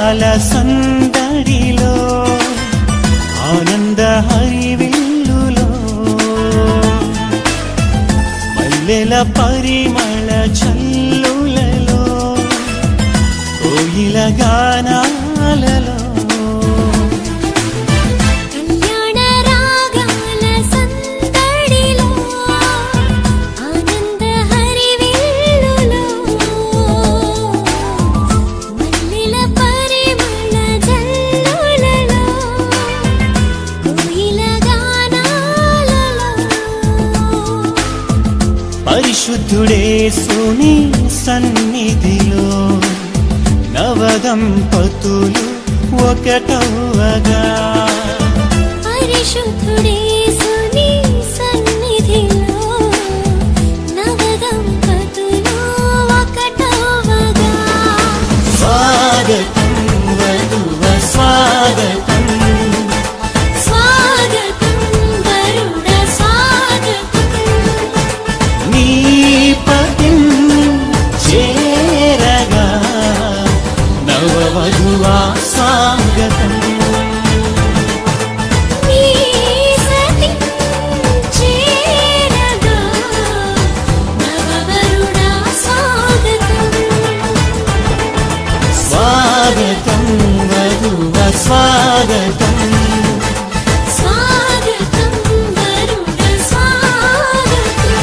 రాగాల సందడిలో ఆనంద హరివిల్లులో మల్లెల పరిమళ చల్లులలో కోయిల గానాలలో కళ్యాణ రాగాల సందడిలో ఆనంద హరివిల్లులో మల్లెల పరిమళ జల్లులలో కోయిల గానాలలో పరిశుద్ధుడే సుని సన్నిధిలో నవదంపతులు ఒకటవగా పరిశుద్ధుడే సుని సన్నిధిలో నవదంపతులు ఒకటవగా స్వాగతం వధువ స్వాగతం స్వాగతం వరుణ స్వాగతం నీ పతిం చేరగా నవవధువా స్వాగతం నీ సతి చేరగా నవవరుణ స్వాగతం స్వాగతం వధువ స్వాగతం స్వాగతం వరుణ స్వాగతం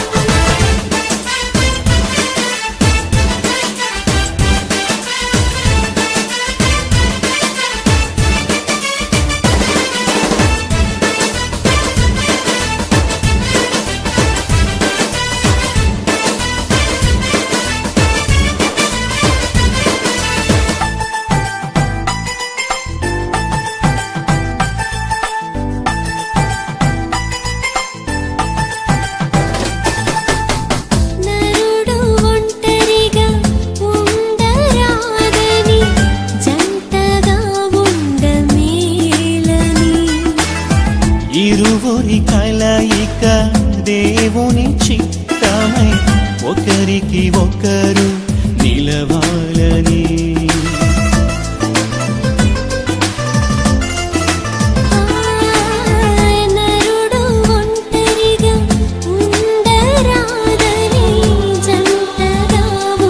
నరుడు ఒంటరిగా ఉండరాదని జంటగా ఉండమేలని ఇరువురి కలయిక దేవుని చిత్తమై ఒకరికి ఒకరు నిలవాలని నరుడు ఒంటరిగా ఉండరాదని జంటగా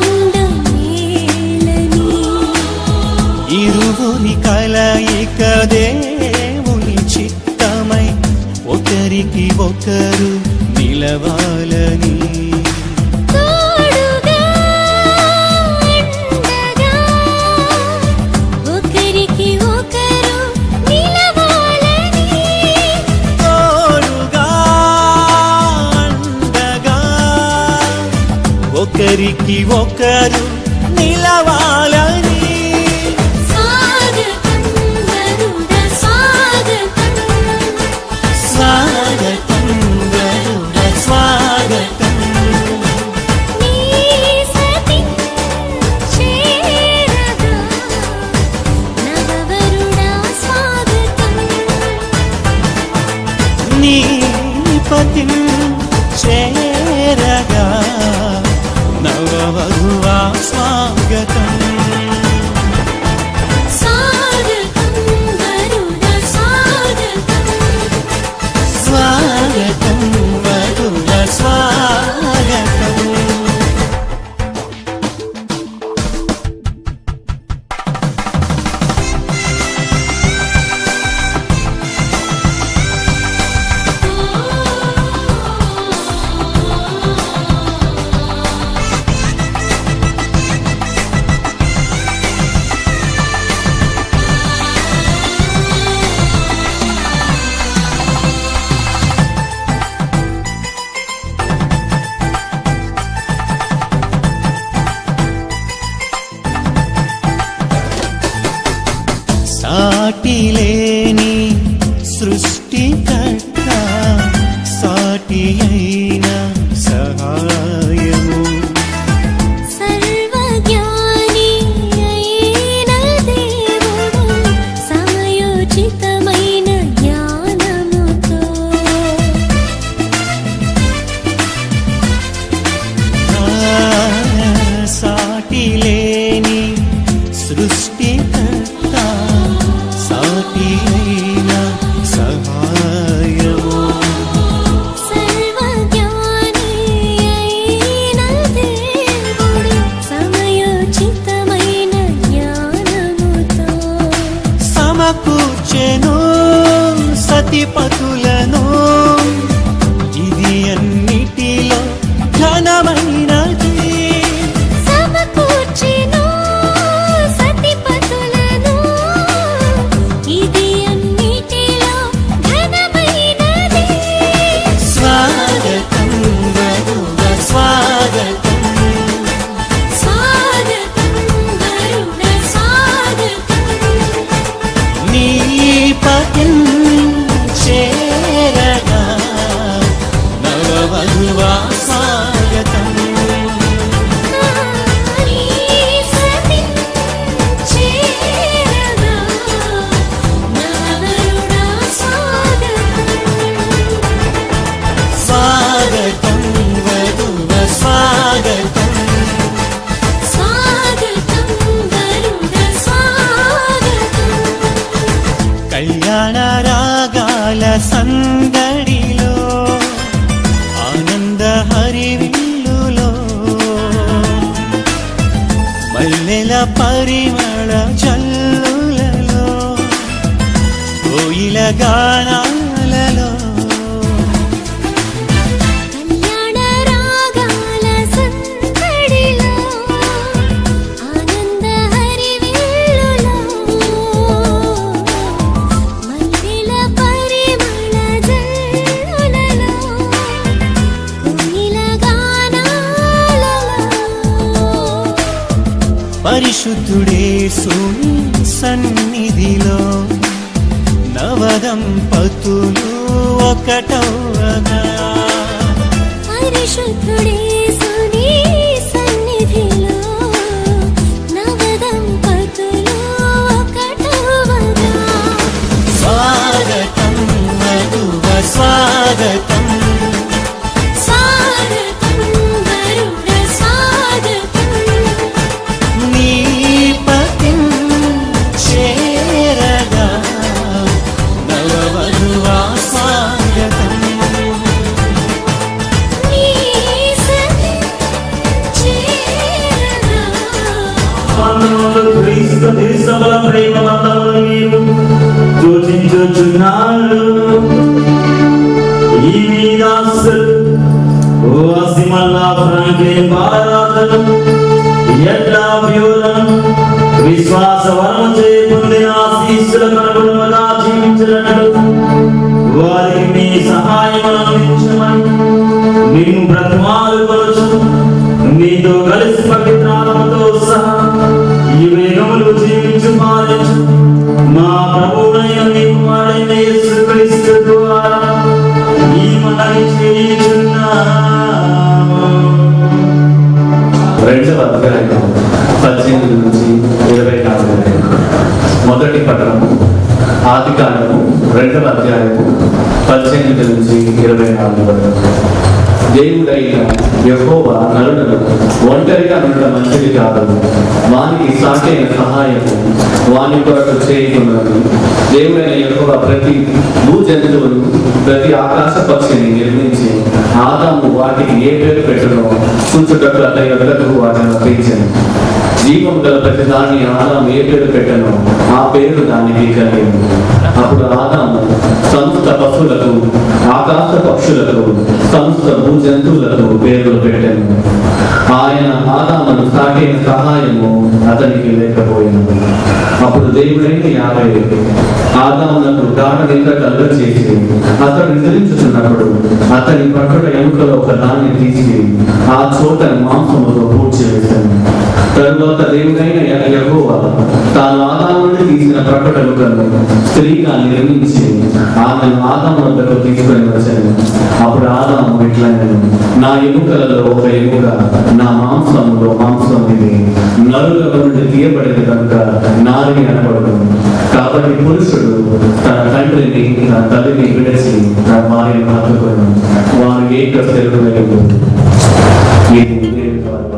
ఉండమేలని ఇరువురి కలయిక దేవుని చిత్తమై ఒకరికి ఒకరు నిలవాలని తోడుగా ఉండగా ఒకరికి ఒకరు నిలవాలని తోడుగా అండగా ఒకరికి ఒకరు నిలవాలని స్వాగతం వరుణ స్వాగతం స్వాగతం గరుడ స్వాగతం నీ సతి చేరగా నవవరుణ స్వాగతం నీ పతి చేరగా నవవధువా స్వాగతం స్వాగతం వరుణ స్వాగతం స్వాగతం వధువ స్వాగతం ఓ సతిపతులను ఇది అన్నిటిలో ఘనమైనది సమకూర్చెను సతిపతులను ఇది అన్నిటిలో ఘనమైనది స్వాగతం వధువ స్వాగతం స్వాగతం వరుణ స్వాగతం నీ పతిం చేరగా నవవధువా స్వాగతం నీ సతి చేరగా నవరుణ స్వాగతం స్వాగతం వధువ స్వాగతం స్వాగతం వరుణ స్వాగతం కళ్యాణ రాగాల సందడిలో ఆనంద హరివిల్లులో మల్లెల పరిమళ జల్లులలో కోయిల గానాలలో కళ్యాణ రాగాల సందడిలో ఆనంద హరివిల్లులో మల్లెల పరిమళ జల్లులలో కోయిల గానాలలో పరిశుద్ధుడే సుని సన్నిధిలో నవదంపతులు ఒకటవగా పరిశుద్ధుడే సునీ సన్నిధిలో నవదంపతులు ఒకటవగా స్వాగతం మధువ స్వాగతం స్వాగతం వరుణ స్వాగతం నీ పతిం చేరగా నవవధువా స్వాగతం నీ సతి చేరగా వందనములు క్రీస్తు తిరుసభల ప్రేమ వందనములు మీరు సూచించుచున్నారు ఈ మీదాస్తులు ఓ అసిమల్లా ఫ్రాంక్లిన్ భారతను ఎట్లా వ్యూలను విశ్వాస వరం చే పొందిన ఆశీస్సులకు అనుగుణముగా జీవించినట్లు వారికి మీ సహాయమును అందించమని మేము బ్రతమాలు కొలుచు మీతో కలిసి పవిత్రాలతో సహా ఈ వేగములు జీవించు పాలించు మా ప్రభువునైన మీ కుమారుడైన యేసుక్రీస్తు ద్వారా ఈ మనవి చేయుచున్నాము రెండవ అధ్యాయం పద్దెనిమిది నుంచి ఇరవై నాలుగు వరకు. మొదటి పట్టణము ఆది కాండము రెండవ అధ్యాయము పద్దెనిమిది నుంచి ఇరవై నాలుగు వరకు దేవుడైన యెహోవా నరులను ఒంటరిగా ఉండడం మంచిది కాదు వానికి సాటైన సహాయము వాని కొరకు చేయకున్నది దేవుడైన యెహోవా ప్రతి భూ జంతువులు ప్రతి ఆకాశ పక్షిని నిర్మించి ఆదాము వాటికి ఏ పేరు పెట్టడో చూచుటకు అతని వెదలకు వాటిని రప్పించను జీవం గల ప్రతి దాన్ని ఆదాము ఏ పేరు పెట్టనో ఆ పేరు దానికి కలిగింది అప్పుడు ఆదాము సమస్త పశువులకు ఆకాశ పక్షులకు సమస్త భూ జంతువులకు పేర్లు పెట్టాను ఆయన ఆదామును సాటైన సహాయము అతనికి లేకపోయింది అప్పుడు దేవుడైన యాభై ఆదామునకు గాఢ నిద్ర కలుగ చేసి అతడు నిద్రించుతున్నప్పుడు అతని పక్కన ఎముకలో ఒక దాన్ని తీసి ఆ చోట మాంసముతో పూడ్చి వేశాను తరువాత దేవుడైన యెహోవా తాను ఆదాము నుండి తీసిన ప్రకట ఎముకను స్త్రీగా నిర్మించి ఆమెను ఆదాము వద్దకు తీసుకొని వచ్చాను అప్పుడు ఆదాము ఇట్లనను నా ఎముకలలో ఒక ఎముక నా మాంసములో మాంసం ఇది నరుల నుండి తీయబడింది కనుక నారి అనబడదు కాబట్టి పురుషుడు తన తండ్రిని తన తల్లిని విడచి తన భార్యను హత్తుకొని వారు ఏక శరీరులై ఇది దేవుని వాక్కు.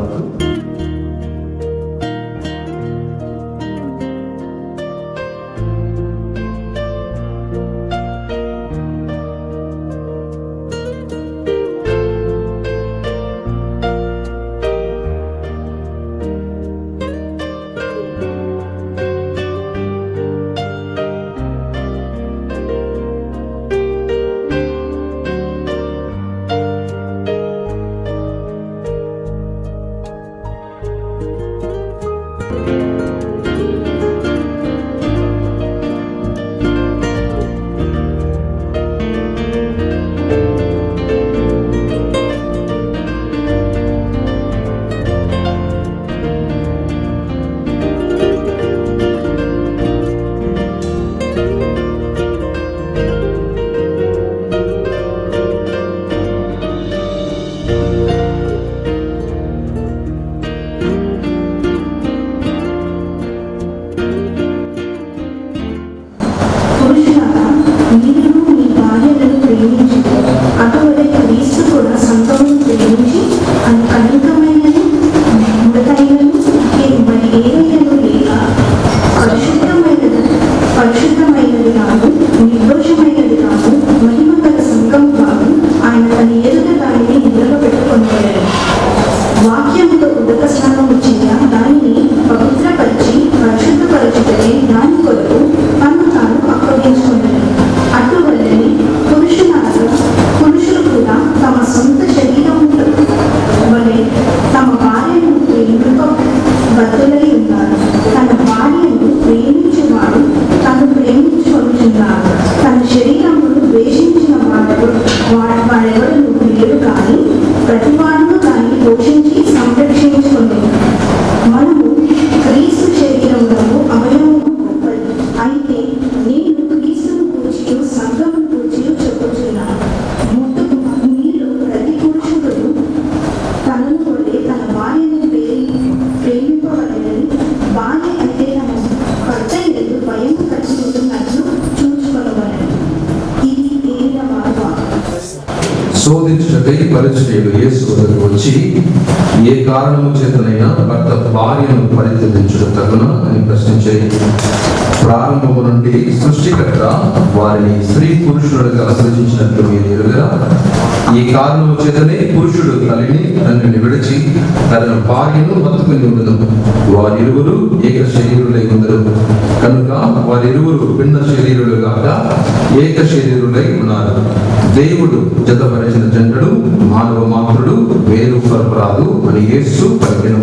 తన శరీరమును ద్వేషించిన వాడు వా- వాడెవడు లేడు కానీ ప్రతివాడును దాన్ని పోషించి సంరక్షించుకుంది మనము క్రీస్తు శరీరములకు అవయవము గొప్పది అయితే నేను క్రీస్తును కూర్చియు సంఘమును కూర్చియు చెప్పుచున్నాను ముట్టుకు మీలో ప్రతి పురుషుడు తనను కొడే తన భార్యను ప్రేమి ప్రేమింపవలనని భార్య అయితే తన భర్త ఎందు భయం కలిగి ఉంటున్నట్లు చూచుకొనవలెను ఇది ఏడవ వాక్యం శోధించుటకై పరిచయుడు యేసు వద్దకు వచ్చి ఏ కారణము చేతనైనా భర్త భార్యను పరిత్యజించుట తగున అని ప్రశ్నించే ప్రారంభము నుండి సృష్టికర్త వారిని స్త్రీ పురుషులుగా సృజించినట్లు మీరు ఎరుగరా ఈ కారణము చేతనే పురుషుడు తల్లిని తండ్రిని విడిచి తన భార్యను హత్తుకుని ఉండదు వారిరువురు ఏక శరీరులై ఉందరు కనుక వారిరువురు భిన్న శరీరులు కాక ఏక శరీరులై ఉన్నారు దేవుడు జతపరిచిన జంటడు మానవ మాత్రుడు వేరు పరపరాదు అని యేసు పలికెను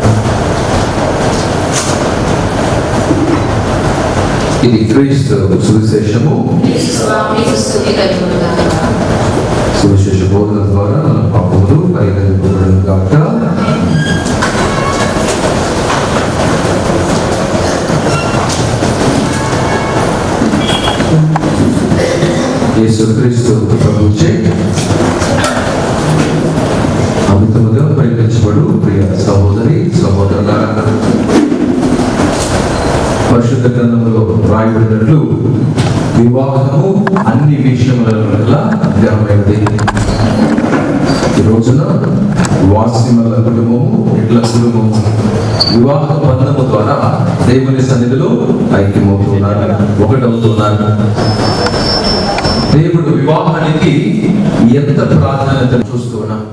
ఇది క్రీస్తు సువిశేషము సువిశేష బోధన ద్వారా మన పాపములు పరిగణింపబడను గాక యేసుక్రీస్తు ప్రభుచే అమితముగా పరిగణించబడు ప్రియ సహోదరి సహోదరులారా పరిశుద్ధ గ్రంథంలో రాయబడినట్లు వివాహము అన్ని విషయముల ఘనమైనది ఈ రోజున వాసిమల కుటుంబము ఇట్ల కుటుంబము వివాహ బంధము ద్వారా దేవుని సన్నిధిలో ఐక్యమవుతున్నారు ఒకటవుతున్నారు దేవుడు వివాహానికి ఎంత ప్రాధాన్యత చూస్తూ ఉన్నాం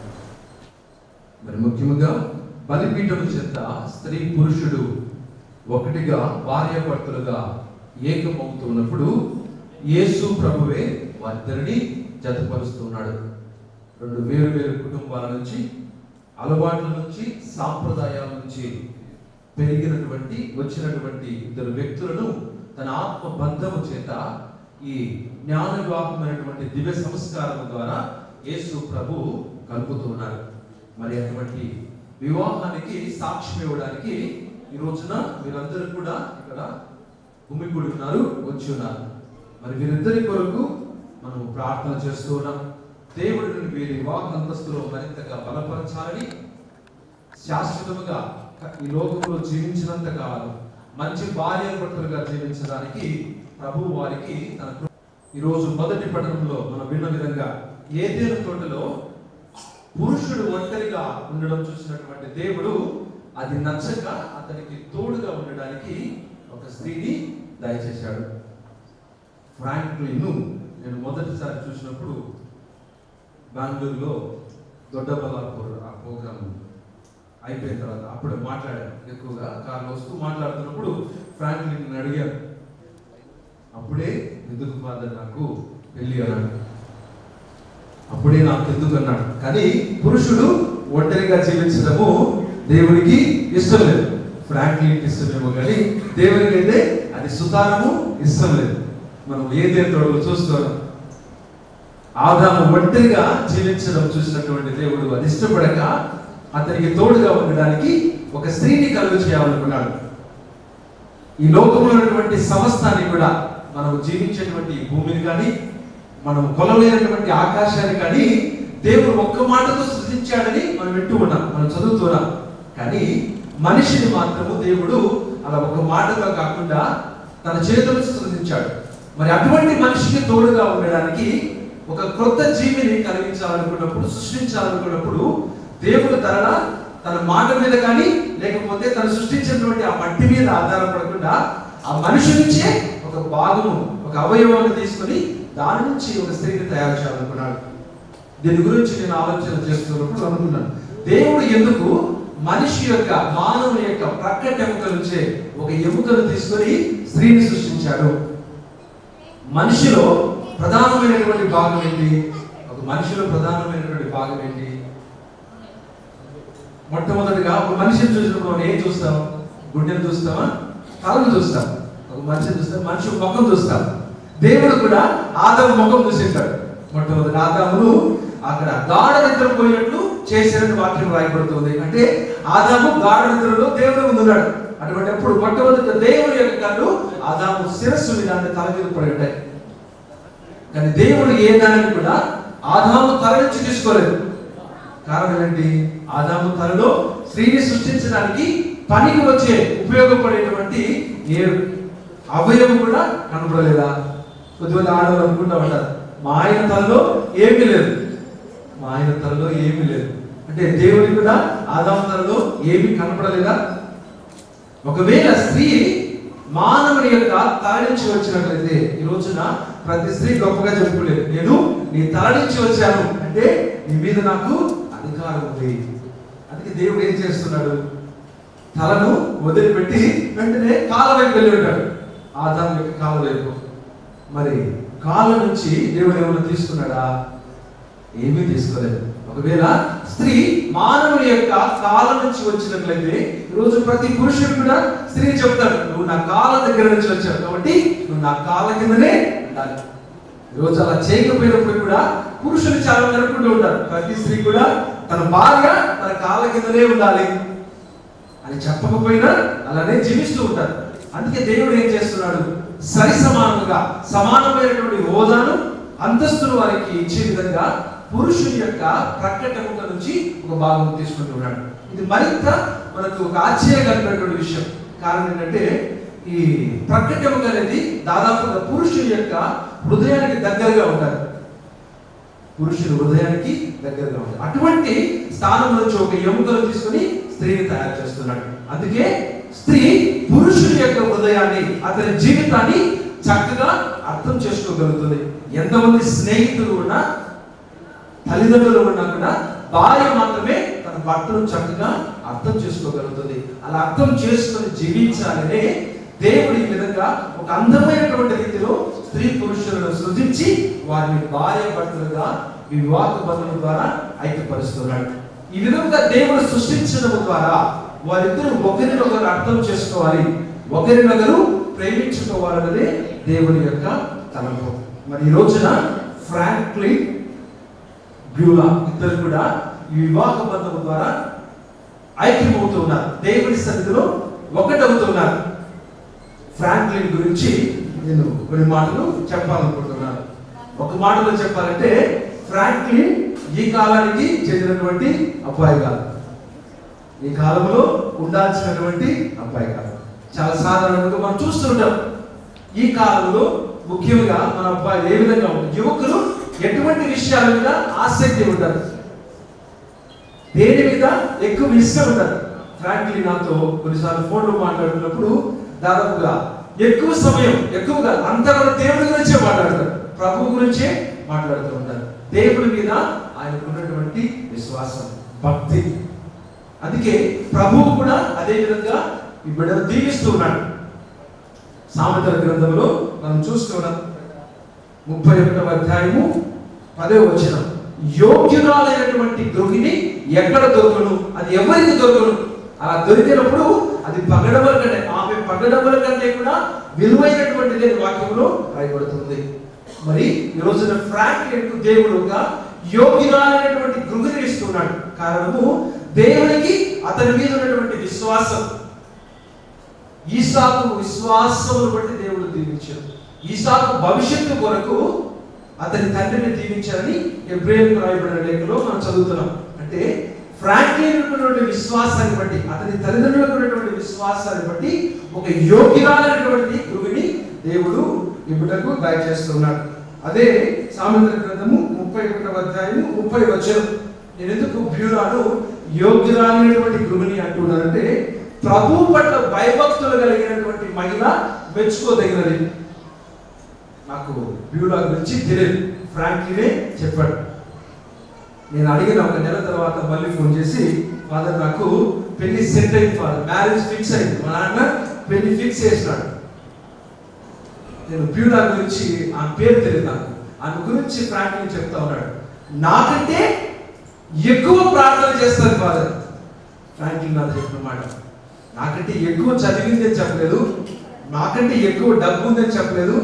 మరి ముఖ్యంగా బలిపీఠం చెంత స్త్రీ పురుషుడు ఒకటిగా భార్యాభర్తలుగా ఏకమవుతున్నప్పుడు యేసు ప్రభువే వారిద్దరిని జతపరుస్తున్నాడు రెండు వేరు వేరు కుటుంబాల నుంచి అలవాట్ల నుంచి సాంప్రదాయాల నుంచి పెరిగినటువంటి వచ్చినటువంటి ఇద్దరు వ్యక్తులను తన ఆత్మ బంధము చేత ఈ జ్ఞాన వివాహమైనటువంటి దివ్య సంస్కారం ద్వారా యేసు ప్రభు కలుపుతున్నారు మరి అటువంటి వివాహానికి సాక్ష్యం ఇవ్వడానికి ఈ రోజున మీరందరూ కూడా ఇక్కడ గుమికూడి ఉన్నారు వచ్చి ఉన్నారు మరి వీరిద్దరి కొరకు మనం ప్రార్థన చేస్తూ ఉన్నాం దేవుడిని వీరి వివాహ అంతస్తులో మరింతగా బలపరచాలని శాశ్వతముగా ఈ లోకంలో జీవించినంత కాలం మంచి భార్య భర్తలుగా జీవించడానికి ప్రభు వారికి తన కృప- ఈరోజు మొదటి పట్టణంలో మనం విన్న విధంగా ఏదేను తోటలో పురుషుడు ఒంటరిగా ఉండడం చూసినటువంటి దేవుడు అది నచ్చక అతనికి తోడుగా ఉండడానికి ఒక స్త్రీని దయచేశాడు ఫ్రాంక్లిన్ నేను మొదటిసారి చూసినప్పుడు బెంగళూరులో దొడ్డబల్లాపూర్ ఆ ప్రోగ్రామ్ అయిపోయిన తర్వాత అప్పుడు మాట్లాడాను ఎక్కువగా కార్లో వస్తూ మాట్లాడుతున్నప్పుడు ఫ్రాంక్లిన్ అడిగాను అప్పుడే ఎందుకు ఫాదర్ నాకు పెళ్లి అన్నాడు అప్పుడే నాకు ఎందుకు అన్నాడు కానీ పురుషుడు ఒంటరిగా జీవించడము దేవునికి ఇష్టం లేదు ఫ్రాంక్లిన్ ఇష్టమేమో కానీ దేవునికి అయితే అది సుతారము ఇష్టం లేదు మనం ఏదే తోడు చూస్తున్నాం ఆదాము ఒంటరిగా జీవించడం చూసినటువంటి దేవుడు అది ఇష్టపడక అతనికి తోడుగా ఉండడానికి ఒక స్త్రీని కలుగు చేయాలనుకున్నాడు ఈ లోకంలో ఉన్నటువంటి సమస్తాన్ని కూడా మనం జీవించేటువంటి ఈ భూమిని కానీ మనం కొలలేనటువంటి ఆకాశాన్ని కానీ దేవుడు ఒక్క మాటతో సృజించాడని మనం వింటూ ఉన్నాం మనం చదువుతున్నాం కానీ మనిషిని మాత్రము దేవుడు అలా ఒక మాటగా కాకుండా తన చేతులు సృజించాడు మరి అటువంటి మనిషికి తోడుగా ఉండడానికి ఒక క్రొత్త జీవిని కలిగించాలనుకున్నప్పుడు సృష్టించాలనుకున్నప్పుడు దేవుడు తన తన మాట మీద కానీ లేకపోతే తను సృష్టించినటువంటి ఆ మట్టి మీద ఆధారపడకుండా ఆ మనిషి నుంచే ఒక భాగము ఒక అవయవాన్ని తీసుకొని దాని నుంచి ఒక స్త్రీని తయారు చేయాలనుకున్నాడు దీని గురించి నేను ఆలోచన చేస్తున్నప్పుడు అనుకున్నాను దేవుడు ఎందుకు మనిషి యొక్క మానవుని యొక్క ప్రక్కటి ఎముక నుంచే ఒక ఎముకను తీసుకొని స్త్రీని సృష్టించాడు మనిషిలో ప్రధానమైనటువంటి భాగం ఏంటి ఒక మనిషిలో ప్రధానమైనటువంటి భాగం ఏంటి మొట్టమొదటిగా ఒక మనిషిని చూసినప్పుడు మనం ఏం చూస్తాం గుండెను చూస్తామా తలను చూస్తాం ఒక మనిషిని చూస్తాం మనిషి ముఖం చూస్తాం దేవుడు కూడా ఆదాము ముఖం చూసింటాడు మొట్టమొదటి ఆదామును అక్కడ గాఢ నిద్ర పోయినట్లు చేసిన వాక్యం రాయబడుతుంది అంటే ఆదాము గాఢ నిద్రలో దేవుడు ముందున్నాడు అటువంటి అప్పుడు మొట్టమొదటి దేవుని యొక్క కళ్ళు ఆదాము శిరస్సు మీద అంటే తల మీద పడి ఉంటాయి కానీ దేవుడు ఏ దానిని కూడా ఆదాము తల నుంచి తీసుకోలేదు కారణం ఏంటి ఆదాము తలలో స్త్రీని సృష్టించడానికి పనికి వచ్చే ఉపయోగపడేటువంటి ఏ అవయవం కూడా కనపడలేదా కొద్దిమంది ఆడవాళ్ళు అనుకుంటా ఉంటారు మా ఆయన తలలో ఏమీ లేదు మా ఆయన తలలో ఏమీ లేదు అంటే దేవుడి కూడా ఆదాము తలలో ఏమీ కనపడలేదా ఒకవేళ స్త్రీ మానవుని యొక్క తల నుంచి వచ్చినట్లయితే ఈ రోజున ప్రతి స్త్రీ గొప్పగా చెప్పుకోలేదు నేను నీ తల నుంచి వచ్చాను అంటే నీ మీద నాకు అధికారం ఉంది అందుకే దేవుడు ఏం చేస్తున్నాడు తలను వదిలిపెట్టి వెంటనే కాళ్ళ వైపు వెళ్ళి ఉంటాడు ఆదాం యొక్క కాళ్ళ వైపు మరి కాళ్ళ నుంచి దేవుడు ఏమైనా తీసుకున్నాడా ఏమీ తీసుకోలేదు ఒకవేళ స్త్రీ మానవుని యొక్క కాళ్ళ నుంచి వచ్చినట్లయితే ఈరోజు ప్రతి పురుషుడు కూడా స్త్రీ చెప్తాడు నువ్వు నా కాళ్ళ దగ్గర నుంచి వచ్చావు కాబట్టి నువ్వు నా కాళ్ళ కిందనే ఉండాలి ఈరోజు అలా చేయకపోయినప్పుడు కూడా పురుషులు చాలా మంది అనుకుంటూ ఉంటారు ప్రతి స్త్రీ కూడా తన భార్య తన కాళ్ళ కిందనే ఉండాలి అని చెప్పకపోయినా అలానే జీవిస్తూ ఉంటారు అందుకే దేవుడు ఏం చేస్తున్నాడు సరి సమానంగా సమానమైనటువంటి హోదాను అంతస్తును వారికి ఇచ్చే విధంగా పురుషుని యొక్క ప్రకటముక నుంచి ఒక భాగం తీసుకుంటున్నాడు ఇది మరింత మనకు ఒక ఆశ్చర్యకరమైనటువంటి విషయం కారణం ఏంటంటే ఈ ప్రకటముక అనేది దాదాపుగా పురుషుని యొక్క హృదయానికి దగ్గరగా ఉంటారు పురుషుని హృదయానికి దగ్గరగా ఉంది అటువంటి స్థానం నుంచి ఒక ఎముకలు తీసుకుని స్త్రీని తయారు చేస్తున్నాడు అందుకే స్త్రీ పురుషుని యొక్క హృదయాన్ని అతని జీవితాన్ని చక్కగా అర్థం చేసుకోగలుగుతుంది ఎంతమంది స్నేహితులు ఉన్నా తల్లిదండ్రులు ఉన్నా కూడా భార్య మాత్రమే తన భర్తను చక్కగా అర్థం చేసుకోగలుగుతుంది అలా అర్థం చేసుకొని జీవించాలనే దేవుడి ఈ విధంగా ఒక అందమైనటువంటి రీతిలో స్త్రీ పురుషులను సృజించి వారిని భార్య భర్తలుగా వివాహ బంధం ద్వారా ఐక్యపరుస్తున్నాడు ఈ విధంగా దేవుడు సృష్టించడం ద్వారా వారిద్దరూ ఒకరినొకరు అర్థం చేసుకోవాలి ఒకరినొకరు ప్రేమించుకోవాలన్నదే దేవుని యొక్క తలంపు మరి ఈ రోజున ఫ్రాంక్లిన్ బ్యూలా ఇద్దరు కూడా ఈ వివాహ బంధం ద్వారా ఐక్యమవుతూ ఉన్నారు దేవుని సన్నిధిలో ఒకటవుతున్నారు ఫ్రాంక్లిన్ గురించి నేను కొన్ని మాటలు చెప్పాలనుకుంటున్నాను ఒక మాటలో చెప్పాలంటే ఫ్రాంక్లిన్ ఈ కాలానికి చెందినటువంటి అబ్బాయి కాదు ఈ కాలంలో ఉండాల్సినటువంటి అబ్బాయి కాదు చాలా సాధారణంగా మనం చూస్తుంటాం ఈ కాలంలో ముఖ్యంగా మన అబ్బాయిలు ఏ విధంగా ఉంటారు యువకులు ఎటువంటి విషయాల మీద ఆసక్తి ఉంటారు దేని మీద ఎక్కువ ఇష్టం ఉంటారు ఫ్రాంక్లీ నాతో కొన్నిసార్లు ఫోన్లో మాట్లాడుతున్నప్పుడు దాదాపుగా ఎక్కువ సమయం ఎక్కువగా అంతా కూడా దేవుడి గురించే మాట్లాడతారు ప్రభు గురించే మాట్లాడుతూ ఉంటారు దేవుడి మీద ఆయనకు ఉన్నటువంటి విశ్వాసం భక్తి అందుకే ప్రభువు కూడా అదే విధంగా ఈ బిడ్డను దీవిస్తూ ఉన్నాడు సామెతల గ్రంథంలో మనం చూస్తున్నాం ముప్పై ఒకటవ అధ్యాయము పదే వచనం యోగ్యురాలైనటువంటి గృహిణి ఎక్కడ దొరకను అది ఎవరికి దొరకను అలా దొరికినప్పుడు అది పగడముల కంటే ఆమె పగడముల కంటే కూడా విలువైనటువంటిది అని వాక్యంలో రాయబడుతుంది మరి ఈ రోజున ఫ్రాంక్లిన్ దేవుడు ఒక యోగ్యురాలైనటువంటి గృహిణి ఇస్తున్నాడు కారణము దేవునికి అతని మీద ఉన్నటువంటి విశ్వాసం ఈసాకు విశ్వాసమును బట్టి దేవుడు దీవించాడు ఈసాకు భవిష్యత్తు కొరకు అతని తండ్రిని దీవించాలని ఎబ్రేలకు రాయబడిన లేఖలో మనం చదువుతున్నాం అంటే ఫ్రాంక్లిన్ ఉన్నటువంటి విశ్వాసాన్ని బట్టి అతని తల్లిదండ్రులకు ఉన్నటువంటి విశ్వాసాన్ని బట్టి ఒక యోగ్యురాలైనటువంటి గృహిణి దేవుడు ఇప్పుడకు దయచేస్తున్నాడు అదే సామెతల గ్రంథము ముప్పై ఒకటవ అధ్యాయము ముప్పై వచనం నేను ఎందుకు బ్యూరాను యోగ్యురాలైనటువంటి గృహిణి అంటున్నానంటే ప్రభు పట్ల భయభక్తులు కలిగినటువంటి మహిళ మెచ్చుకోదగినది నాకు బ్యూలా గురించి తెలియదు ఫ్రాంక్లీనే చెప్పాడు నేను అడిగిన ఒక నెల తర్వాత మళ్ళీ ఫోన్ చేసి ఫాదర్ నాకు పెళ్లి సెట్ అయింది ఫాదర్ మ్యారేజ్ ఫిక్స్ అయింది మా నాన్న పెళ్లి ఫిక్స్ చేసినాడు నేను బ్యూలా గురించి ఆ పేరు తెలియదు నాకు ఆమె గురించి ఫ్రాంక్లిన్ చెప్తా ఉన్నాడు నాకంటే ఎక్కువ ప్రార్థన చేస్తారు ఫాదర్ ఫ్రాంక్లిన్ నాకు చెప్పిన మాట నాకంటే ఎక్కువ చదివిందని చెప్పలేదు నాకంటే ఎక్కువ డబ్బు ఉందని చెప్పలేదు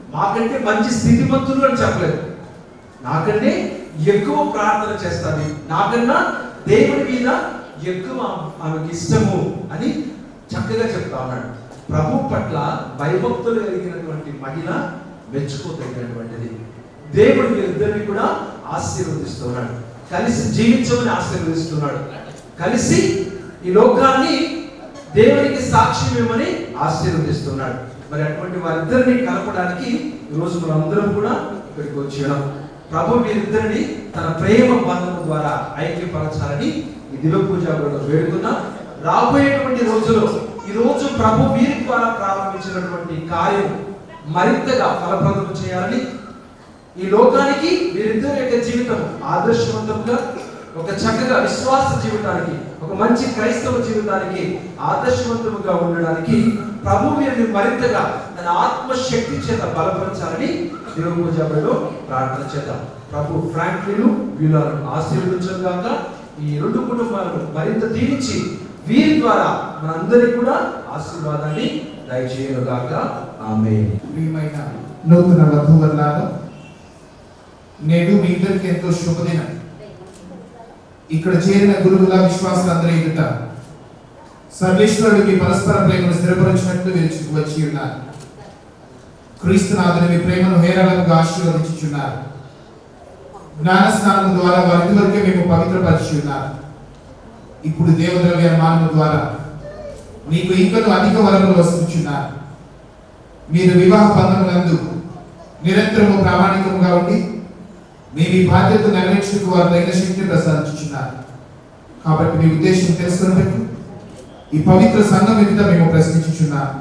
మాకంటే మంచి స్థితిమంతులు అని చెప్పలేదు నాకంటే ఎక్కువ ప్రార్థన చేస్తాను నాకన్నా దేవుడి మీద ఎక్కువ ఆమెకి ఇష్టము అని చక్కగా చెప్తా ఉన్నాడు ప్రభు పట్ల భయభక్తులు కలిగినటువంటి మహిళ మెచ్చుకోదగినటువంటిది దేవుడు వీరిద్దరిని కూడా ఆశీర్వదిస్తున్నాడు కలిసి జీవించమని ఆశీర్వదిస్తున్నాడు కలిసి ఈ లోకాన్ని దేవునికి సాక్ష్యం ఇవ్వమని ఆశీర్వదిస్తున్నాడు మరి అటువంటి వారిద్దరిని కలపడానికి ఈరోజు మనందరం కూడా ఇక్కడికి వచ్చాం ప్రభు వీరిద్దరిని తన ప్రేమ బంధం ద్వారా ఐక్యపరచాలని ఈ దివ్య పూజలో వేడుకున్నాం రాబోయేటువంటి రోజులో ఈ రోజు ప్రభు వీరి ద్వారా ప్రారంభించినటువంటి కార్యం మరింతగా ఫలప్రదం చేయాలని ఈ లోకానికి వీరిద్దరి యొక్క జీవితం ఆదర్శవంతంగా ఒక చక్కగా విశ్వాస జీవితానికి ఒక మంచి క్రైస్తవ జీవితానికి ఆదర్శవంతముగా ఉండడానికి ప్రభు వీరిని మరింతగా తన ఆత్మశక్తి చేత బలపరచాలని దేవుని పూజలో ప్రార్థన చేద్దాం ప్రభు ఫ్రాంక్లిన్ వీళ్ళను ఆశీర్వదించడం గాక ఈ రెండు కుటుంబాలను మరింత దీవించి వీరి ద్వారా మనందరికీ కూడా ఆశీర్వాదాన్ని దయచేయను గాక ఆమె ప్రియమైన నూతన వధువులాగా నేడు మీ ఇద్దరికి ఎంతో శుభదినం ఇక్కడ చేరిన గురువుల విశ్వాసులందరూ ఎదుట సర్వేశ్వరుడికి పరస్పర ప్రేమను స్థిరపరచినట్లు మీరు వచ్చి ఉన్నారు క్రీస్తునాథుని మీ ప్రేమను హేరాళంగా ఆశీర్వదించుచున్నారు జ్ఞాన స్నానం ద్వారా వారి వరకే మేము పవిత్రపరిచి ఉన్నారు ఇప్పుడు దేవద్రవ్య మానము ద్వారా మీకు ఇంకను అధిక వరములు వస్తుంచున్నారు మీరు వివాహ బంధములందు నిరంతరము ప్రామాణికముగా ఉండి మీ మీ బాధ్యత నెరవేర్చుటకు వారు తగిన శక్తిని ప్రసాదించుచున్నారు కాబట్టి మీ ఉద్దేశం తెలుసుకుని పెట్టు ఈ పవిత్ర సంఘం ఎదుట మేము ప్రశ్నించుచున్నాం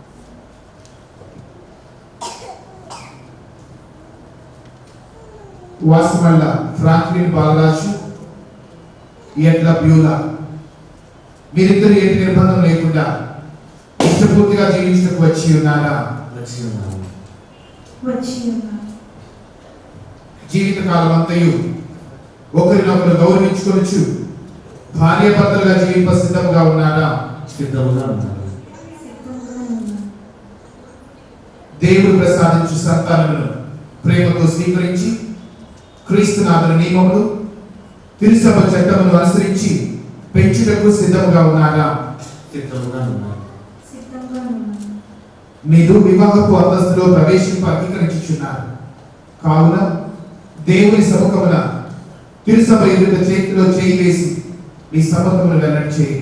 వాసమల్ల ఫ్రాంక్లిన్ బాలరాజు ఎట్ల బ్యూలా మీరిద్దరు ఎట్టి నిర్బంధం లేకుండా ఇష్టపూర్తిగా జీవించడానికి వచ్చి ఉన్నారా వచ్చి ఉన్నాము వచ్చి ఉన్నాను జీవితకాలం అంతయు ఒకరినొకరు గౌరవించుకొనొచ్చు భార్య భర్తలుగా జీవింప సిద్ధంగా ఉన్నారా సిద్ధముగా ఉన్నాము సిద్ధంగా ఉన్నాను దేవుడు ప్రసాదించు సంతానమును ప్రేమతో స్వీకరించి క్రీస్తునాథుల నియమములు తిరుసభ చట్టమును అనుసరించి పెంచుటకు సిద్ధంగా ఉన్నారా సిద్ధముగా ఉన్నాము సిద్ధంగా ఉన్నాను మీరు వివాహపు అంతస్తులో ప్రవేశింప అంగీకరించుచున్నారు కావున దేవుని సముఖమున తిరుసభ ఎదుట చేతిలో చేయి వేసి మీ సముఖమును వెల్లడి చేయండి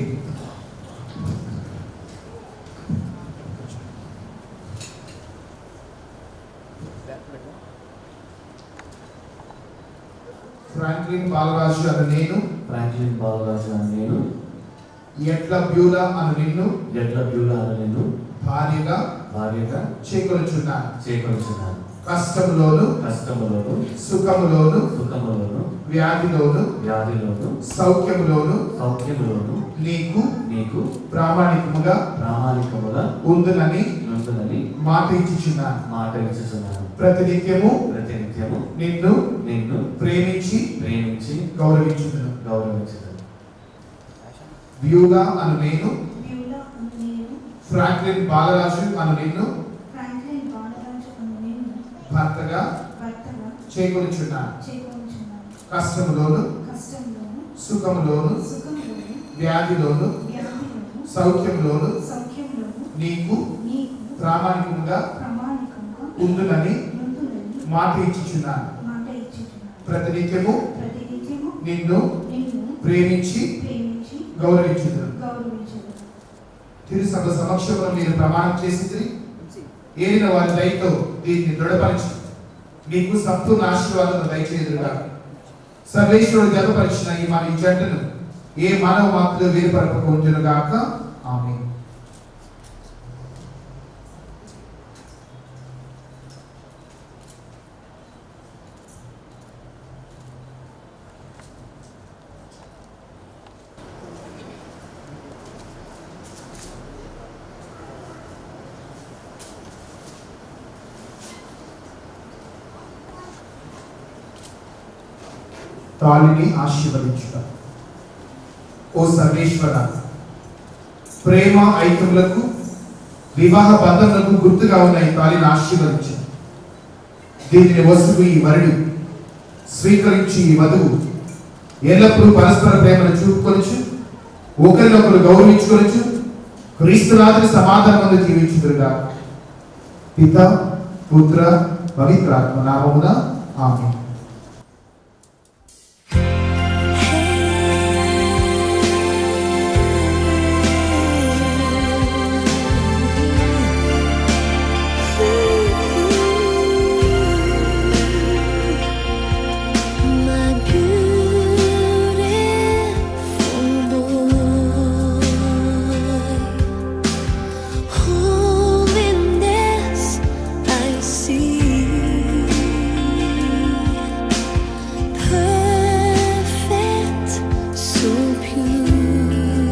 ఫ్రాంక్లిన్ బాలరాజు అను నేను ఫ్రాంక్లిన్ బాలరాజు అని నేను ఎట్ల బ్యూలా అను నిన్ను ఎట్ల బ్యూలా అని నేను భార్యగా భార్యగా చేకొనుచున్నాను చేకొనిచున్నాను కష్టములోను కష్టములోను సుఖములోను సుఖములోను వ్యాధిలోను వ్యాధిలోను సౌఖ్యములోను సౌఖ్యములోను నీకు నీకు ప్రామాణికముగా ప్రామాణికముగా ఉందని ఉంటుందని మాట ఇచ్చుచున్నాను మాట ఇచ్చుచున్నాను ప్రతినిత్యము ప్రతినిత్యము నిన్ను నిన్ను ప్రేమించి ప్రేమించి గౌరవించుదును గౌరవించదు వ్యూగా అను నేను బ్యూలా అను నేను ఫ్రాంక్లిన్ బాలరాజు అను నిన్ను ఫ్రాంక్లిన్ బాలరాజు అను నేను భర్తగా భర్తగా చేకూర్చున్నాను చేకూర్చున్నాను కష్టములోను కష్టంలోను సుఖములోను సుఖంలోను వ్యాధిలోను వ్యాధిలోను సౌఖ్యములోను సౌఖ్యంలోను నీకు నీకు ప్రామాణికముగా ప్రామాణికంగా ఉండునని ముందులని మాట ఇచ్చుచున్నాను మాట ఇచ్చుచున్నాను ప్రతినిత్యము ప్రతినిత్యము నిన్ను నిన్ను ప్రేమించి ప్రేమించి గౌరవించుదును గౌరవించదు తిరుసభ సమక్షంలో మీరు ప్రమాణం చేసింది ఏలిన వారి దయతో దీన్ని దృఢపరిచి మీకు సంపూర్ణ ఆశీర్వాదం దయచేదురుగా సర్వేశ్వరుడు జతపరిచిన ఈ మన ఈ జంటను ఏ మానవ మాత్రం వేరుపరపక ఉంచునుగాక ఆమె తాళిని ఆశీర్వదించుట ఓ సర్వేశ్వర ప్రేమ ఐక్యములకు వివాహ బంధములకు గుర్తుగా ఉన్న ఈ తాళిని ఆశీర్వదించు దీనిని వస్తువు ఈ వరుడు స్వీకరించి ఈ వధువు ఎల్లప్పుడూ పరస్పర ప్రేమను చూపుకొనచ్చు ఒకరినొకరు గౌరవించుకొనచ్చు క్రీస్తునాథుని సమాధానములు జీవించుదురుగా పిత పుత్ర పవిత్రాత్మ నామమున ఆమె My beautiful boy, holiness I see, perfect, so pure.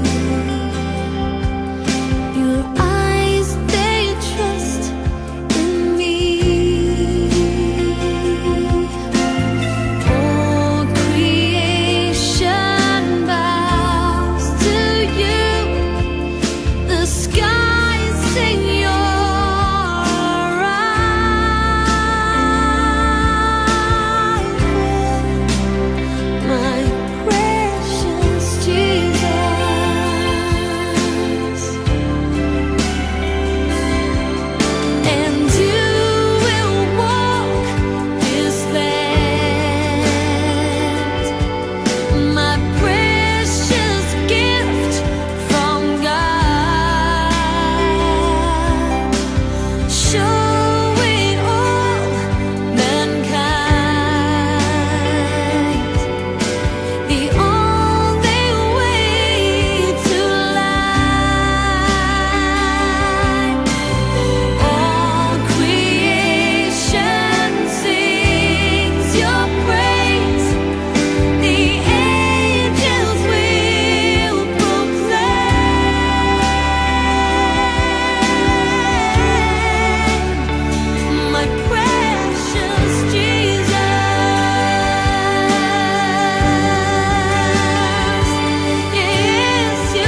Your eyes they trust in me. All creation bows to you. The skies sing your My precious Jesus. And you will walk His land, my precious gift from God, showing all mankind the only way to life. All creation sings your praise. The angels will proclaim, my precious Jesus. Yes, you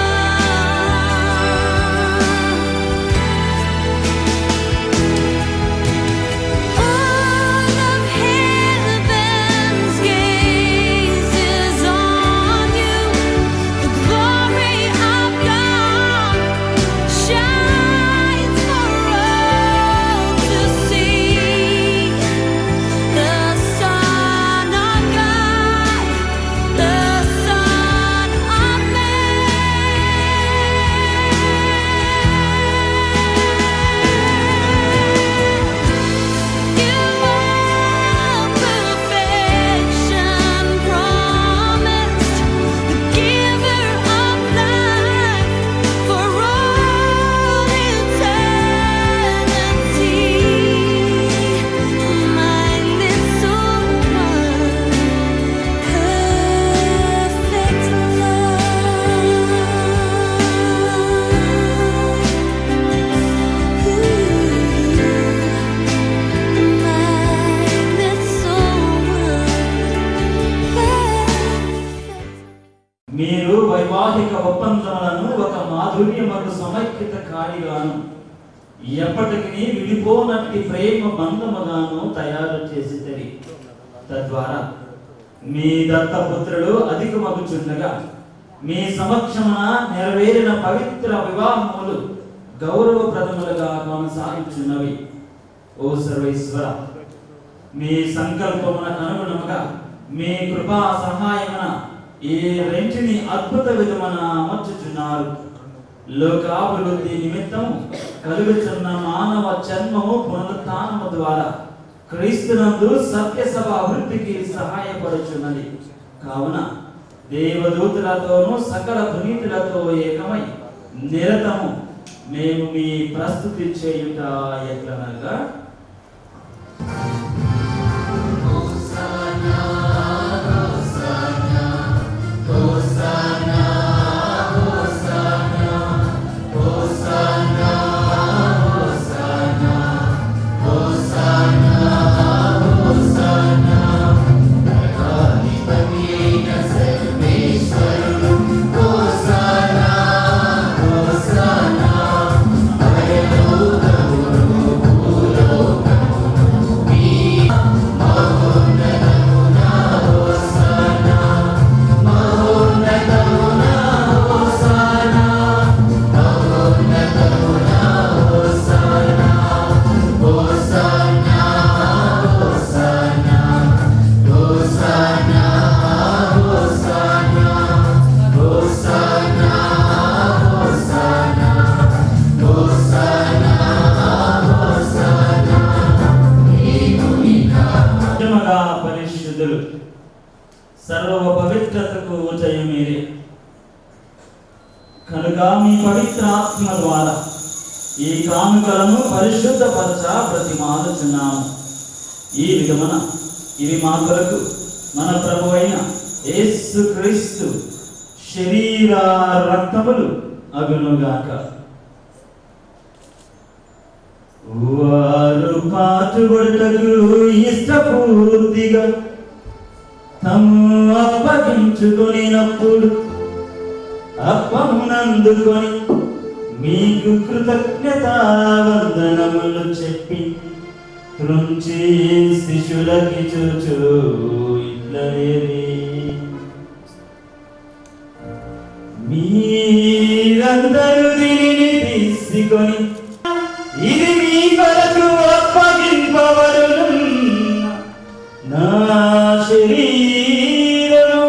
are. All of heaven's gazes on you. The glory of God shines for all to see. The Son of God, the Son of Man. You are perfection promised, the giver of life for all eternity. My little one, perfect మీరు వైవాహిక ఒప్పందములను ఒక మాధుర్యమకు సమైక్యత కాడిగాను ఎప్పటికీ విడిపోనట్టి ప్రేమ బంధముగాను తయారు చేసి తద్వారా మీ దత్తపుత్రుడు అధికమగుచుండగా మీ సమక్షమున నెరవేరిన పవిత్ర వివాహములు గౌరవప్రదములుగా కొనసాగుచున్నవి ఓ సర్వేశ్వర మీ సంకల్పమునకు అనుగుణముగా మీ కృపా సహాయమున ఈ రెంటిని అద్భుత విధమున అమర్చుచున్నారు లోకాభివృద్ధి నిమిత్తం కలుగుచున్న మానవ జన్మము పునరుత్నము ద్వారా క్రీస్తునందు సత్య సభ అభివృద్ధికి సహాయపడుచున్నది కావున దేవదూతులతోనూ సకల పునీతులతో ఏకమై నిరతము మేము మీ ప్రస్తుతి చేయుట ఎట్లనగా Hallelujah. పరిశుద్ధులు సర్వ పవిత్రతకు జయం మీరే కనుక మీ పవిత్ర ఆత్మ ద్వారా ఈ కానుకలను పరిశుద్ధపరచ ప్రతిమాలుచున్నాము ఈ విధమున ఇవి మా కొరకు మన ప్రభు అయిన యేసు క్రీస్తు శరీర రక్తములు అగునుగాక వారు పాటుబడుటకు ఇష్టపూర్తిగా తము అప్పగించుకొనినప్పుడు అప్పమునందుకొని మీకు కృతజ్ఞత వందనములు చెప్పి త్రుంచి శిశులకి చూచు ఇట్లనేది మీరందరూ దీనిని తీసుకొని ఇది మీ కొరకు అప్పగింపబడును నా శరీరము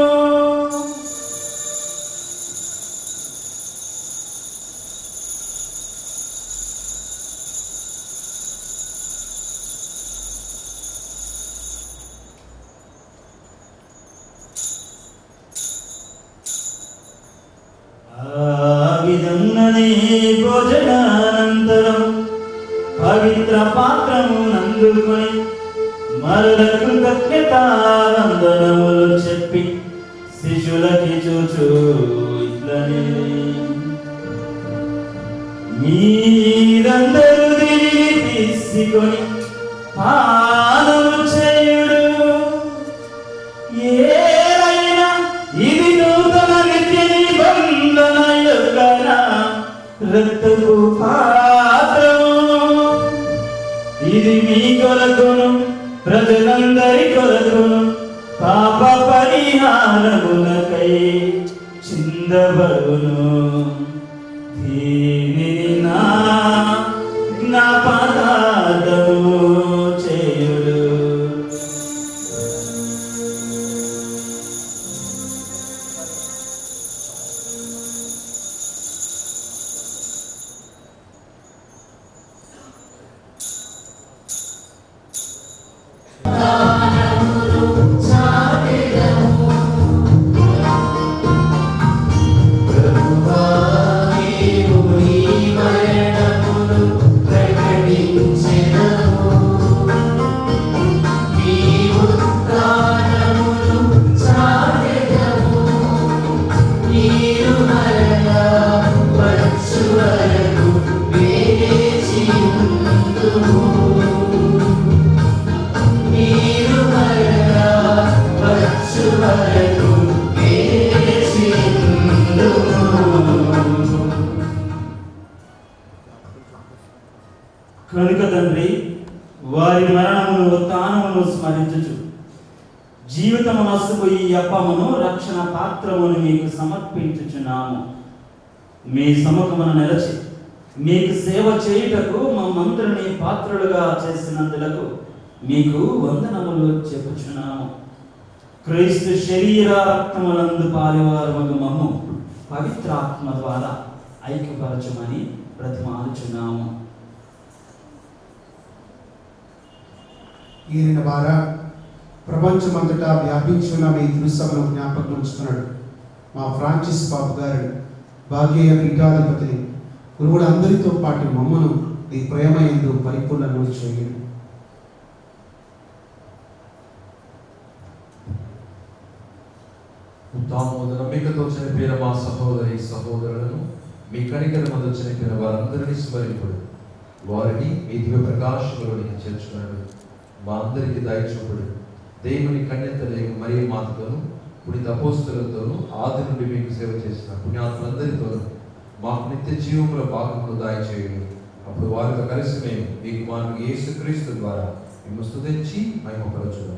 ఆ విధంగానే భోజనానంతరం పవిత్ర పాత్రము నందుకొని మరల కృతజ్ఞత వందనములు చెప్పి శిశులకి చూచు ఇట్లనే మీరందరూ దీనిని తీసుకొని పానము చేయుడు ఏలైనా ఇది నూతన నిత్య నిబంధన యొక్కన రక్తపు పాత్రము ఇది మీ కొరకును ప్రజలందరి కొరకును పాప పరిహారములకై చిందబడును దీనిని నా జ్ఞాపకార్థము చేయుడు కనుక తండ్రి వారి మరణమును ఉత్థానమును స్మరించుచు జీవితము నష్టపోయి ఈ అప్పమును రక్షణ పాత్రమును మీకు సమర్పించుచున్నాము మీ సముఖమును నిలచి మీకు సేవ చేయుటకు మమ్మందరినీ పాత్రులుగా చేసినందులకు మీకు వందనములు చెప్పుచున్నాము క్రీస్తు శరీర రక్తములందు పాలివారముగు మమ్ము పవిత్రాత్మ ద్వారా ఐక్యపరచమని ప్రతిమాలుచున్నాము ఈయన ద్వారా ప్రపంచమంతటా వ్యాపించిన మీ తిరుసభను జ్ఞాపకం ఉంచుతున్నాడు మా ఫ్రాన్సిస్ బాబు గారు భాగ్య పీఠాధిపతిని గురువులందరితో పాటు మమ్మను ఈ ప్రేమ ఎందు పరిపూర్ణను చేయను తాము నమ్మికతో చనిపోయిన మా సహోదరి సహోదరులను మీ కనికర మందు చనిపోయిన వారందరినీ స్మరింపుడు వారిని మీ దివ్య ప్రకాశంలోనికి చేర్చుకున్నాడు మా అందరికి దయచూపుడు దేవుని కన్యతలేము మరియు మాతతోను పుణిత అపోస్తులతోనూ ఆది నుండి మీకు సేవ చేసిన పుణ్యాత్ములందరితోనూ మాకు నిత్య జీవంలో భాగములు దయచేయండి అప్పుడు వారితో కలిసి మేము మీ కుమారుడు యేసుక్రీస్తు ద్వారా మేము స్తుతించి మహిమపరచుదాం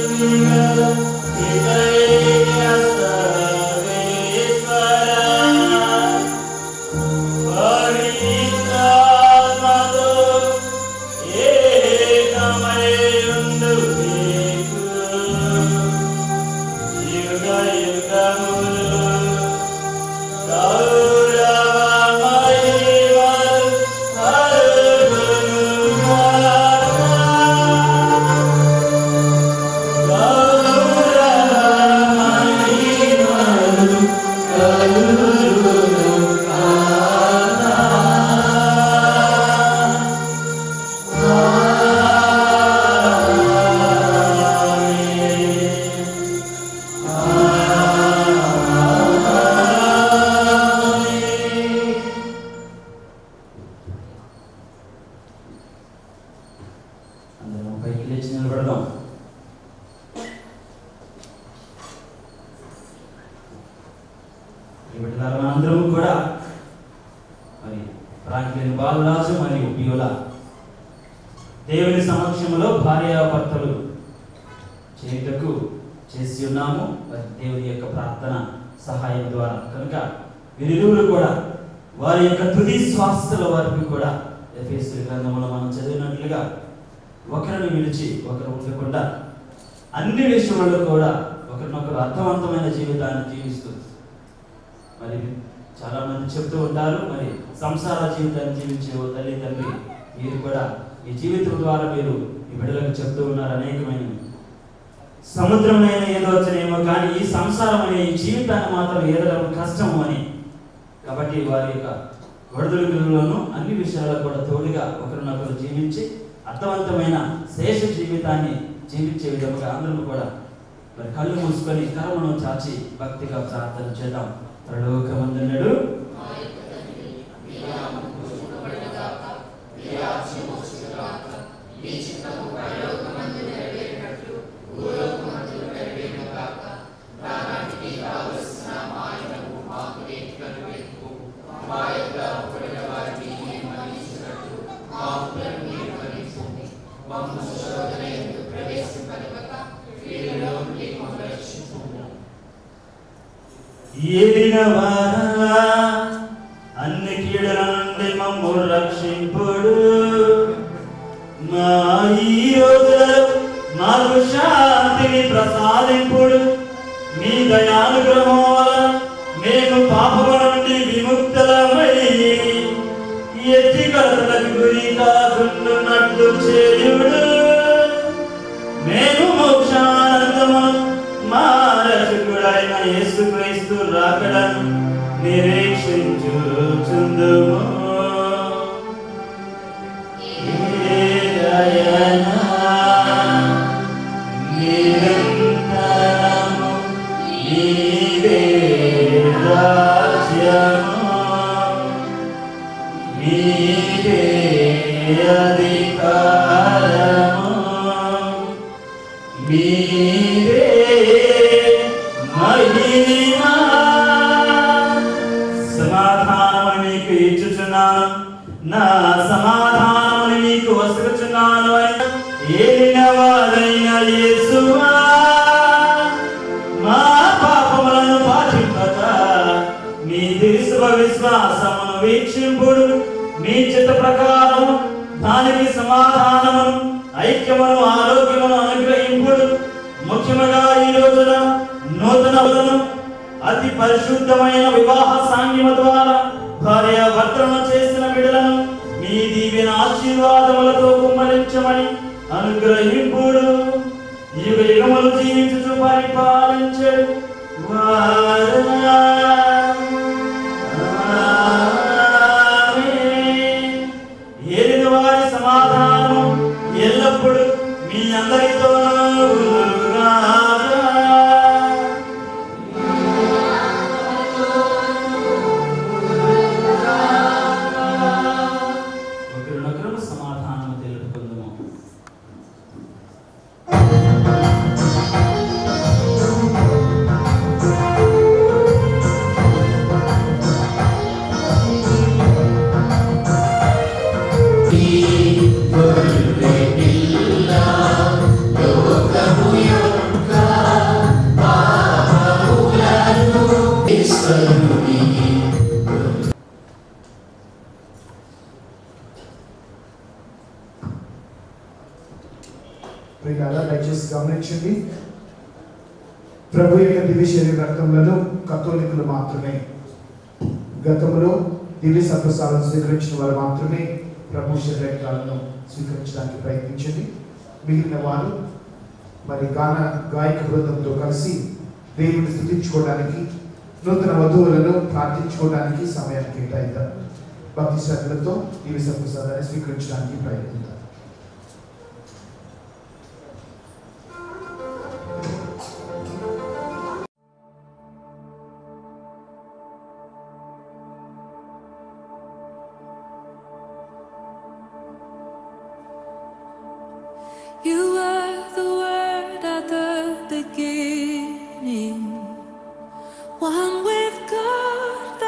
Thank you. పిల్లల అందరం కూడా మరి ఫ్రాంక్లిన్ బాలరాజు మరియు బియోల దేవుని సమక్షంలో భార్యాభర్తలు చేయుటకు చేసి ఉన్నాము మరి దేవుని యొక్క ప్రార్థన సహాయం ద్వారా కనుక వీరిరువురు కూడా వారి యొక్క తుది శ్వాసల వరకు కూడా ఎఫ్ఎస్సి గ్రంథంలో మనం చదివినట్లుగా ఒకరిని విడిచి ఒకరు ఉండకుండా అన్ని విషయాల్లో కూడా ఒకరినొకరు అర్థవంతమైన జీవితాన్ని జీవిస్తూ మరి చాలా మంది చెప్తూ ఉంటారు మరి సంసార జీవితాన్ని జీవించే ఓ తల్లి తండ్రి మీరు కూడా ఈ జీవితం ద్వారా మీరు ఈ బిడ్డలకు చెప్తూ ఉన్నారు అనేకమైన సముద్రమైన ఏదో వచ్చనేమో కానీ ఈ సంసారం అనే ఈ జీవితాన్ని మాత్రం ఏదడం కష్టము అని కాబట్టి వారి యొక్క ఒడిదుడుకులలోనూ అన్ని విషయాల్లో కూడా తోడుగా ఒకరినొకరు జీవించి అర్థవంతమైన శేష జీవితాన్ని జీవించే విధముగా అందరం కూడా మరి కళ్ళు మూసుకొని కరమును చాచి భక్తిగా ప్రార్థన చేద్దాం ప్రలోకమందున్నాడు ఏలిన వారా అన్ని కీడల నుండి మమ్ము రక్షింపుడు మా ఈ రోజులలో మాకు శాంతిని ప్రసాదింపుడు మీ దయానుగ్రహం వలన మేము పాపముల నుండి విముక్తులమై ఎత్తి కలతలకు గురి కాకుండాన్నట్లు చేయుడు మేము మోక్షానందము మా రక్షకుడైన యేసుక్రీస్తు రాకడను నిరీక్షించుచుందుము ఏలయనా నిరంతరము నీవే రాజ్యము నీవే అధికారము మీరే మహిమా సమాధానము నీకు ఇచ్చుచున్నాను నా సమాధానముని నీకు వసుకుచున్నాను అని ఏలిన వారైన యేసువా మా పాపములను పాటింపక మీ దిశవ విశ్వాసమును వీక్షింపుడు మీ చిత్త ప్రకారం దానికి సమాధానమును ఐక్యమును ఆరోగ్యమును అనుగ్రహింపుడు ముఖ్యముగా ఈ రోజున నూతన వదను అతి పరిశుద్ధమైన వివాహ సాంగ్యము ద్వారా భార్య భర్తలను చేసిన బిడలను మీ దీవెన ఆశీర్వాదములతో కుమ్మరించమని అనుగ్రహింపుడు యుగ యుగములు జీవించుచు పరిపాలించే వారా ఆమేన్. ఏలిన వారి సమాధానం ఎల్లప్పుడూ మీ అందరితో ఒకరినొకరు సమాధానం తెలుపుకుందాము ప్రియులారా దయచేసి గమనించండి ప్రభు యొక్క దివ్య శరీర రక్తములను కథోలికులు మాత్రమే గతంలో దివ్య సత్వసాలను స్వీకరించిన వారు మాత్రమే ప్రభు శరీరాలను స్వీకరించడానికి ప్రయత్నించండి మిగిలిన వారు మరి గాన గాయక బృందంతో కలిసి దేవుని స్థుతించుకోవడానికి నూతన వధువులను ప్రార్థించుకోవడానికి సమయాన్ని కేటాయిద్దాం భక్తి శ్రద్ధలతో దివ్య సత్వసాదాన్ని స్వీకరించడానికి ప్రయత్నిద్దాం You were the word at the beginning, one with God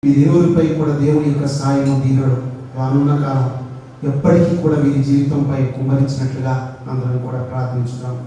వీరిరువురిపై కూడా దేవుని యొక్క సాయము దీనుడు వానున్న కాలం ఎప్పటికీ కూడా వీరి జీవితంపై కుమ్మరించినట్లుగా అందరం కూడా ప్రార్థించుదాం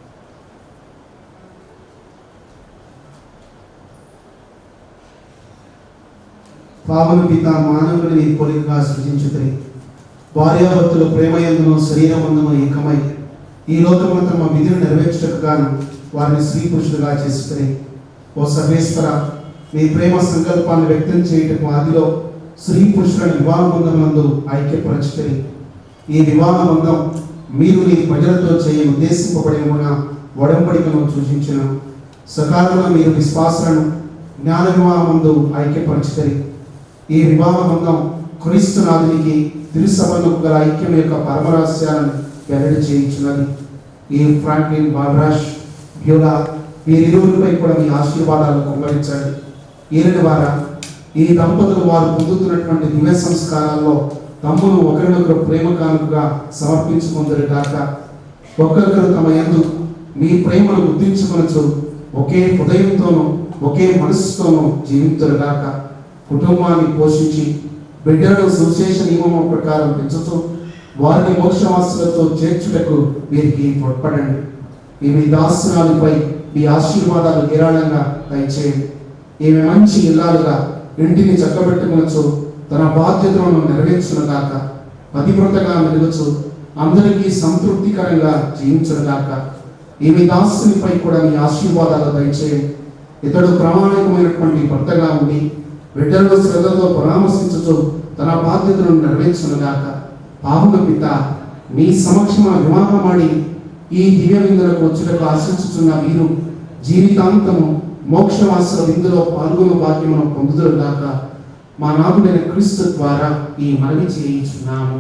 పావన పిత మానవుని నీ పోలికగా సృజించుతుంది భార్యాభర్తలు ప్రేమయందును శరీరమందును ఏకమై ఈ లోకమున తమ విధిని నెరవేర్చుటకు గాను వారిని స్త్రీ పురుషులుగా చేసుకుని ఓ సర్వేశ్వర నీ ప్రేమ సంకల్పాన్ని వ్యక్తం చేయుటకు ఆదిలో స్త్రీ పురుషులను వివాహ బంధములందు ఐక్యపరచుకొని ఈ వివాహ బంధం మీరు నీ ప్రజలతో చేయ ఉద్దేశింపబడిన ఒడంబడికను సూచించిన సకాలంలో మీరు విశ్వాసాలను జ్ఞాన వివాహమందు ఐక్యపరచుకొని ఈ వివాహ బంధం క్రీస్తు నాథునికి తిరుసభలకు గల ఐక్యం యొక్క పరమరహస్యాలను వెల్లడి చేయించున్నది ఈ ఫ్రాంక్లిన్ బాలరాజ్ బ్యూలా వీరిరువురిపై కూడా మీ ఆశీర్వాదాలు కుమ్మరించండి ఈయన ద్వారా ఈ దంపతులు వారు పొందుతున్నటువంటి దివ్య సంస్కారాల్లో తమ్మును ఒకరినొకరు ప్రేమ కానుకగా సమర్పించుకుందరు గాక ఒక్కొక్కరు తమ యందు మీ ప్రేమను గుర్తించుకొనచ్చు ఒకే హృదయంతోనూ ఒకే మనస్సుతోనూ జీవించరు గాక కుటుంబాన్ని పోషించి బిడ్డలను సువిశేష నియమం ప్రకారం పెంచుతూ వారిని మోక్షవాసులతో చేర్చుటకు వీరికి తోడ్పడండి ఈమె దాసనాలపై మీ ఆశీర్వాదాలు ధారాళంగా దయచేయండి ఈమె మంచి ఇల్లాలుగా ఇంటిని చక్కబెట్టుకొనచ్చు తన బాధ్యతలను నెరవేర్చునుగాక పతివ్రతగా మెలుగుచు అందరికీ సంతృప్తికరంగా జీవించునుగాక ఈమె దాసునిపై కూడా మీ ఆశీర్వాదాలు దయచేయండి ఇతడు ప్రామాణికమైనటువంటి భర్తగా ఉండి బిడ్డలను శ్రద్ధతో పరామర్శించుచు తన బాధ్యతలను నెరవేర్చునుగాక పావున పిత మీ సమక్షమ వివాహమాడి ఈ దివ్య విందులకు వచ్చుటకు ఆశించుచున్న మీరు జీవితాంతము మోక్షవాసుల విందులో పాల్గొన భాగ్యమును పొందుదురుగాక మా నాథుడైన క్రీస్తు ద్వారా ఈ మనవి చేయించున్నాము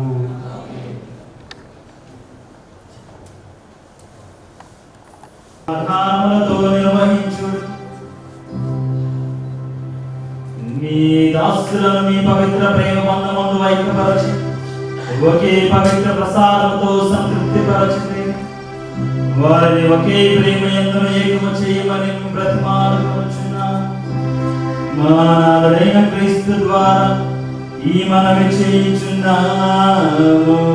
ఆధారములతో నిర్వహించు మీ దాసులను మీ పవిత్ర ప్రేమ బంధమందు ఐక్యపరచి ఒకే పవిత్ర ప్రసాదంతో సంతృప్తి పరచింది వారిని ఒకే ప్రేమ ఎందును ఏకము చేయమని బ్రతిమాలుకొనుచున్నా మా నాథుడైన క్రీస్తు ద్వారా ఈ మనవి చేయించున్నాము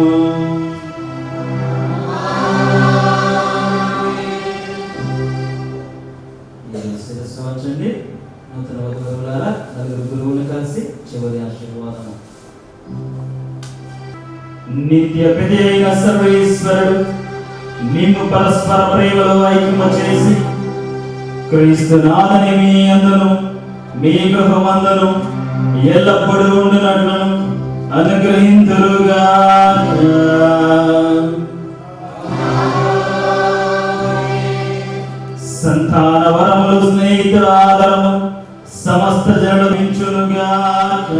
మీరు శిరస్సు వంచండి నూతన వధువులారా నలుగురు గురువులు కలిసి చివరి ఆశీర్వాదము నిత్య పితి అయిన సర్వేశ్వరుడు నిన్ను పరస్పర ప్రేమలో ఐక్యము చేసి క్రీస్తు నాథని మీ అందును మీ గృహమందును ఎల్లప్పుడూ ఉండునట్లను అనుగ్రహింతురుగా సంతాన వరములు స్నేహితుల ఆదరము సమస్త జనులు మించునుగాక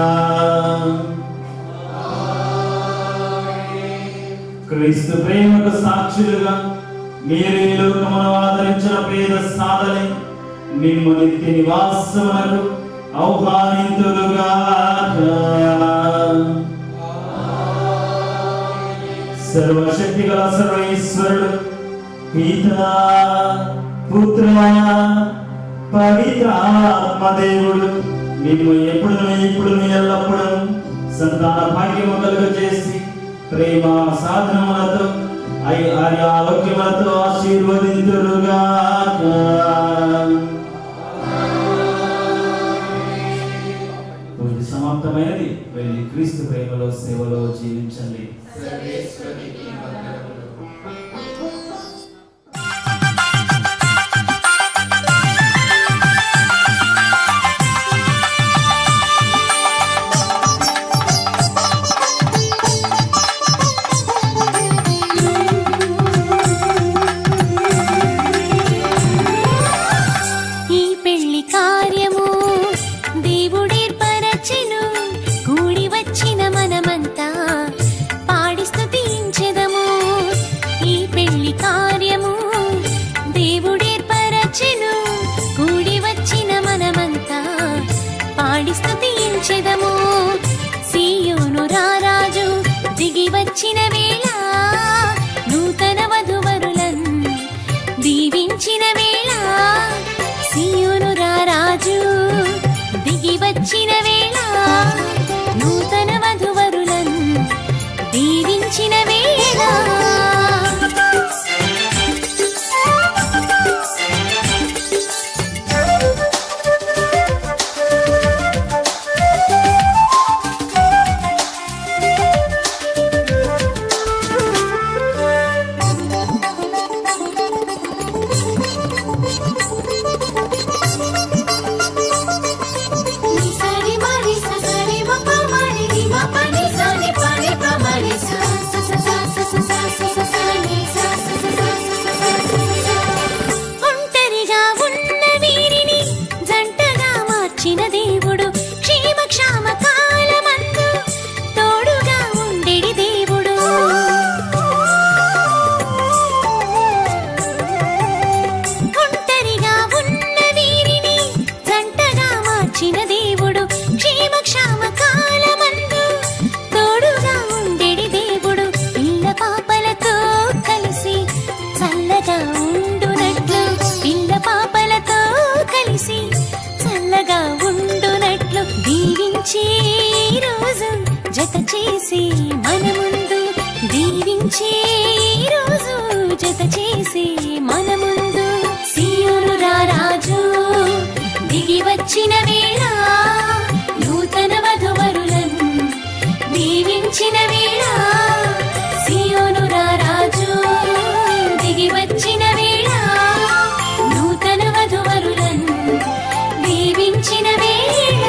క్రీస్తు ప్రేమకు సాక్షులుగా మీరు ఈ లోకమును ఆదరించిన పేద సాధని మిమ్ము నిత్య నివాసమునకు ఆహ్వానింతులుగాక సర్వశక్తి గల సర్వేశ్వరుడు పితా పుత్ర పవిత్రాత్మ దేవుడు మేము ఎప్పుడు ఇప్పుడు ఎల్లప్పుడు సంతాన భాగ్యము కలుగ చేసి ప్రేమ సాధనములతో ఐ- ఆయా ఆరోగ్యములతో ఆశీర్వదింతురుగాక పూజ సమాప్తమైనది వెళ్ళి క్రీస్తు ప్రేమలో సేవలో జీవించండి ఈ పెళ్లి కార్యము దేవుడేర్పరచెను కూడి వచ్చిన మనమంతా పాడి స్తుతించెదము ఈ పెళ్లి కార్యము దేవుడేర్పరచెను కూడి వచ్చిన మనమంతా పాడి స్తుతించెదము సీయోను రారాజు దిగి వచ్చిన వేళ నూతన వధువరులన్ దీవించిన వేళ సీయోను రారాజు దిగి వచ్చిన వేళ నూతన వధువరులను దీవించిన వేళ సరి మరి సరి మ ప మరి రి మ ప ని స ని ప ని ప మరి స స స స స స స స స స ని స స స స స స స స ఒంటరిగా ఉన్న వీరిని జంటగా మార్చిన దేవుడు క్షేమక్షామ కాలమందు తోడుగా ఉండెడి దేవుడు ఒంటరిగా ఉన్న వీరిని జంటగా మార్చిన దేవుడు క్షేమక్షామ కాలమందు తోడుగా ఉండెడి దేవుడు పిల్ల పాపలతో కలిసి చల్లగా ఉండునట్లు పిల్ల పాపలతో కలిసి చల్లగా ఉండునట్లు దీవించే రోజు జత చేసి మన ముందు దీవించే రోజు జత చేసి మన ముందు సీయోను రారాజు దిగి వచ్చిన వేళ నూతన వధువరులను దీవించిన వేళ సియోను రారాజు దిగి వచ్చిన వేళ నూతన వధువరులను దీవించిన వేళ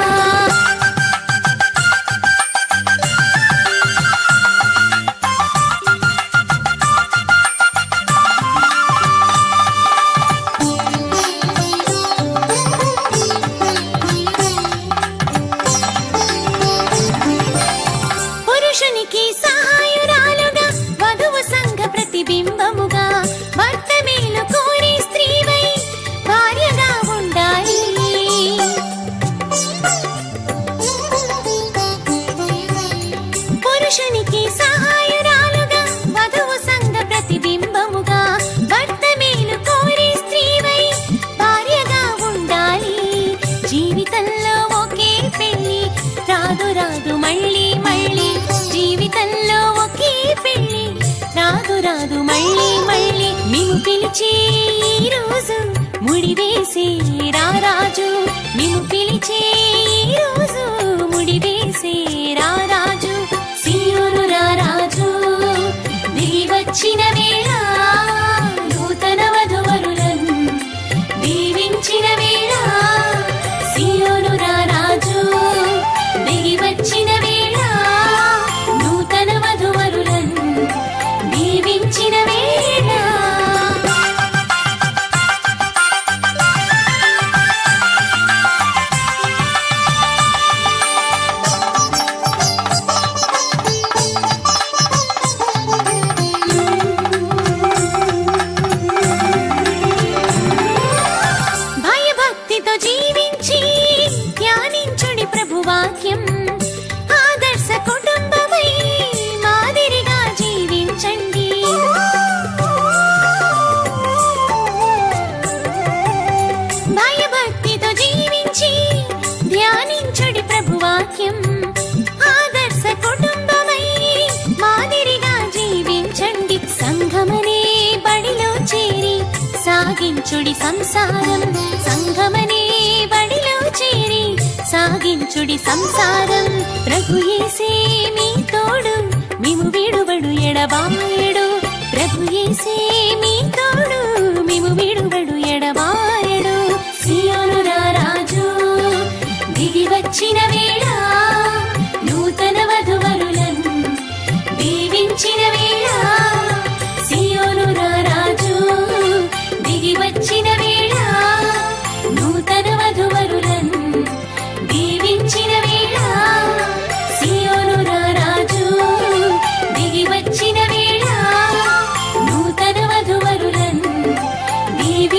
పురుషునికి సహాయురాలుగా వధువు సంఘ ప్రతిబింబముగా భర్త మేలు కోరి స్త్రీవై భార్యగా ఉండాలి పురుషునికి సహాయురాలుగా వధువు సంఘ ప్రతిబింబముగా భర్త మేలు కోరి స్త్రీవై భార్యగా ఉండాలి జీవితంలో ఒకే పెళ్లి రాదు రాదు మళ్ళీ మళ్ళీ జీవితంలో ఒకే పెళ్లి రాదు రాదు మళ్ళీ మళ్ళీ మేము పిలిచే ఈ రోజు ముడివేసే రారాజు మేము పిలిచే ఈ రోజు ముడివేసే రారాజు సీయోను రారాజు దిగి వచ్చిన వేళ నూతన వధువరులను దీవించిన వేళ సీయోను రారాజు దిగి వచ్చిన వేళ నూతన వధువరులను దీవించిన వేళ భయభక్తితో జీవించి ధ్యానించుడి ప్రభువాక్యం ఆదర్శ కుటుంబమై మాదిరిగా జీవించండి భయభక్తితో జీవించి ధ్యానించుడి ప్రభువాక్యం ఆదర్శ కుటుంబమై మాదిరిగా జీవించండి సంఘమనే బడిలో చేరి సాగించుడి సంసారం సంఘమనే బడిలో చేరి సాగించుడి సంసారం ప్రభు యేసే మీ తోడు మేము విడుబడు ఎడబాయడు ప్రభు యేసే మీ తోడు మేము విడుబడు ఎడబాయడు సియోను రారాజు దిగి వచ్చిన వేళ నూతన వధువరులను దీవించిన వేళ సియోను రారాజు దిగి వచ్చిన వేళ నూతన వధువరులను దీవించిన వేళ సియోను రారాజు దిగి వచ్చిన వేళ నూతన వధువరులను దీవించిన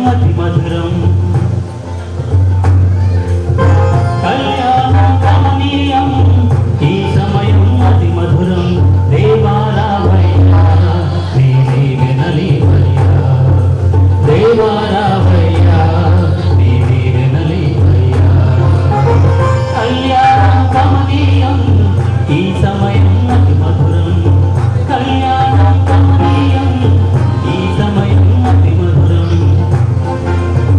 అతి మధురం కళ్యాణం కమనీయం ఈ సమయం అతి మధురం దేవారావయ్యా నీవే వినలేవయ్యా దేవారావయ్యా నీవే వినలేవయ్యా కళ్యాణం కమనీయం ఈ సమయం అతి మధురం కళ్యాణం కమనీయం ఈ సమయం అతి మధురం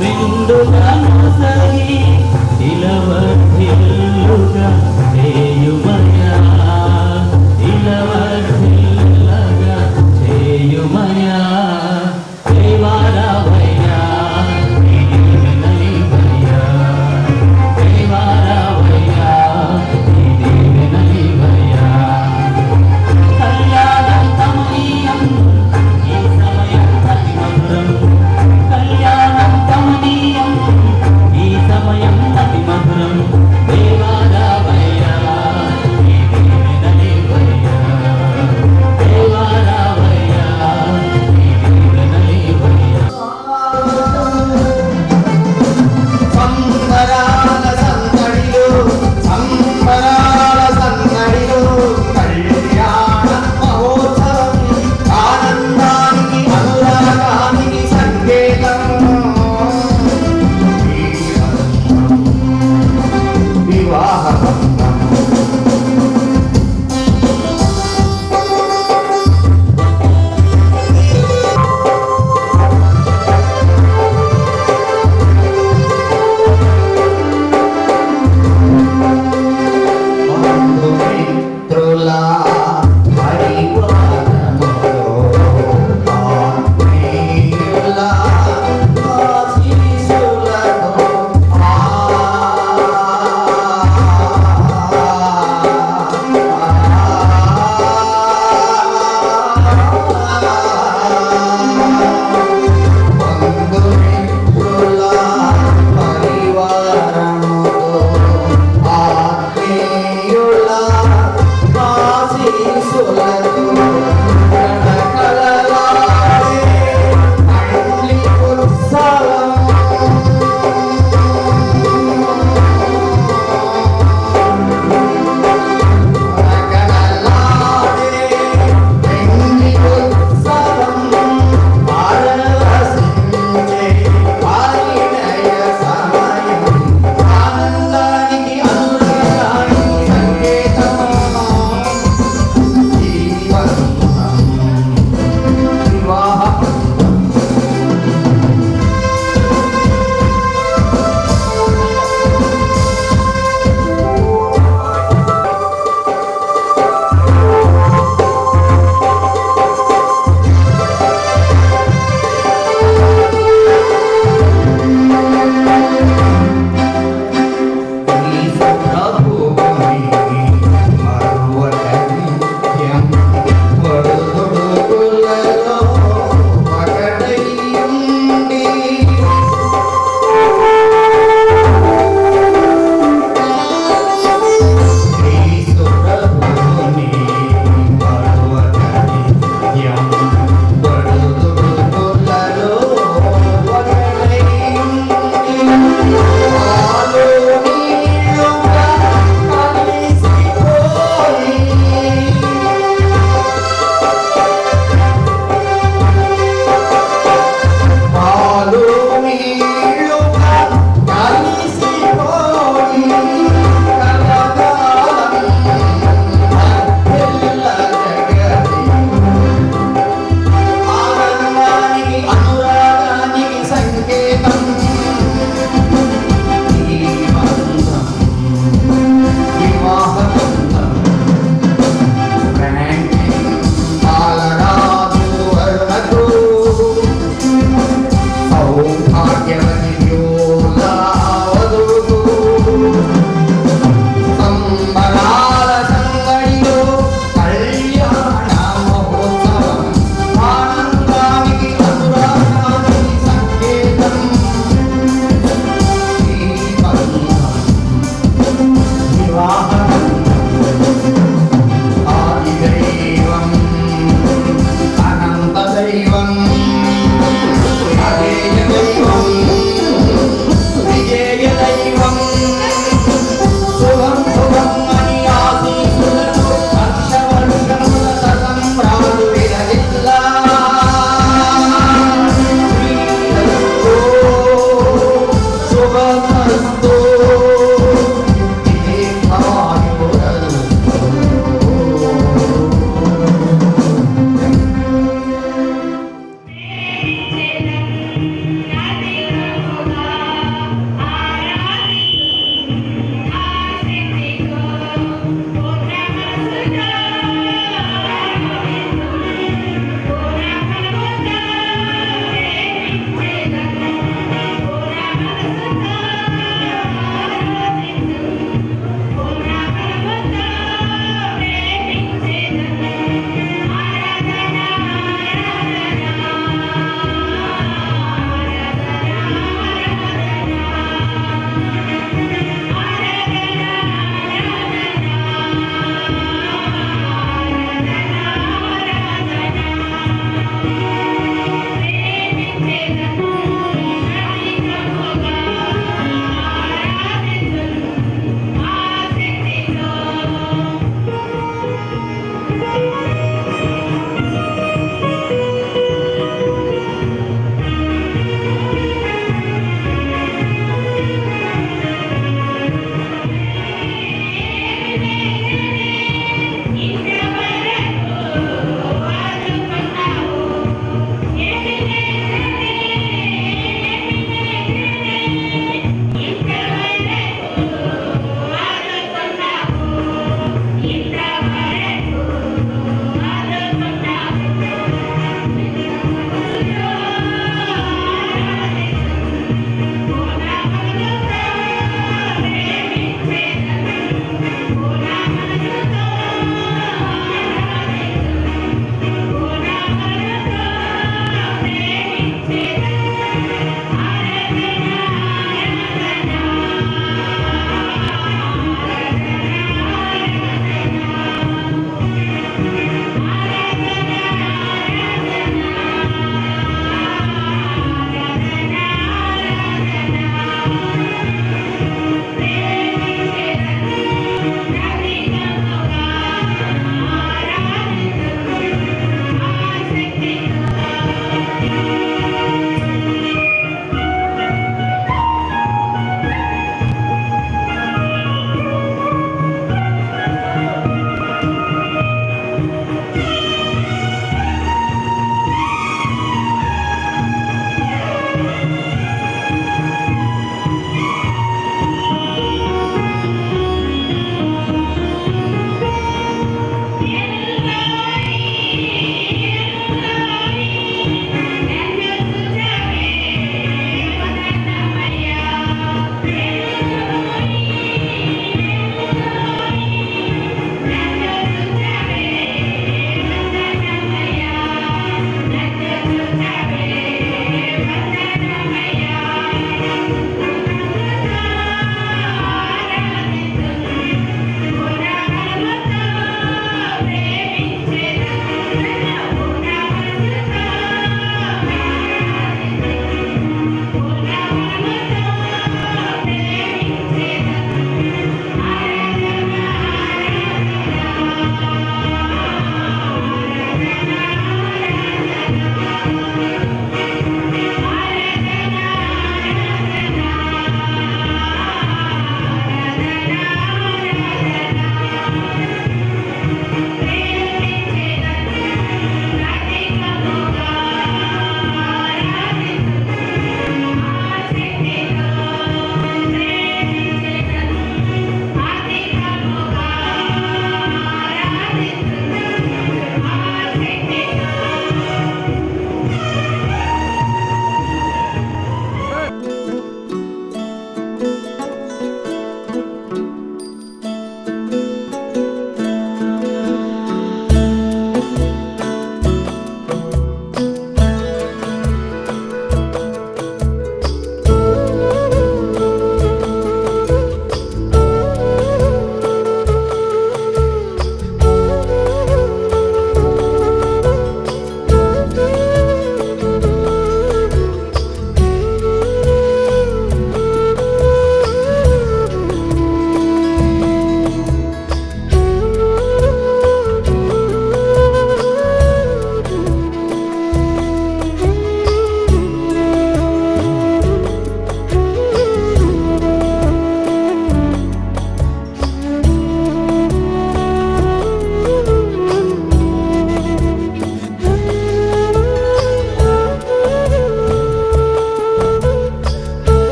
నిండుగా మోసగి ఇలవర్ధిల్లుగా చేయుమయా ఇలవర్ధిల్లగా చేయుమయా దేవారావయ్యా దీవెనలివయ్యా దేవారావయ్యా దీవెనలివయ్యా కళ్యాణం కమనీయం ఈ సమయం అతి మధురం కళ్యాణం కమనీయం ఈ సమయం అతి మధురం దేవారావయ్యా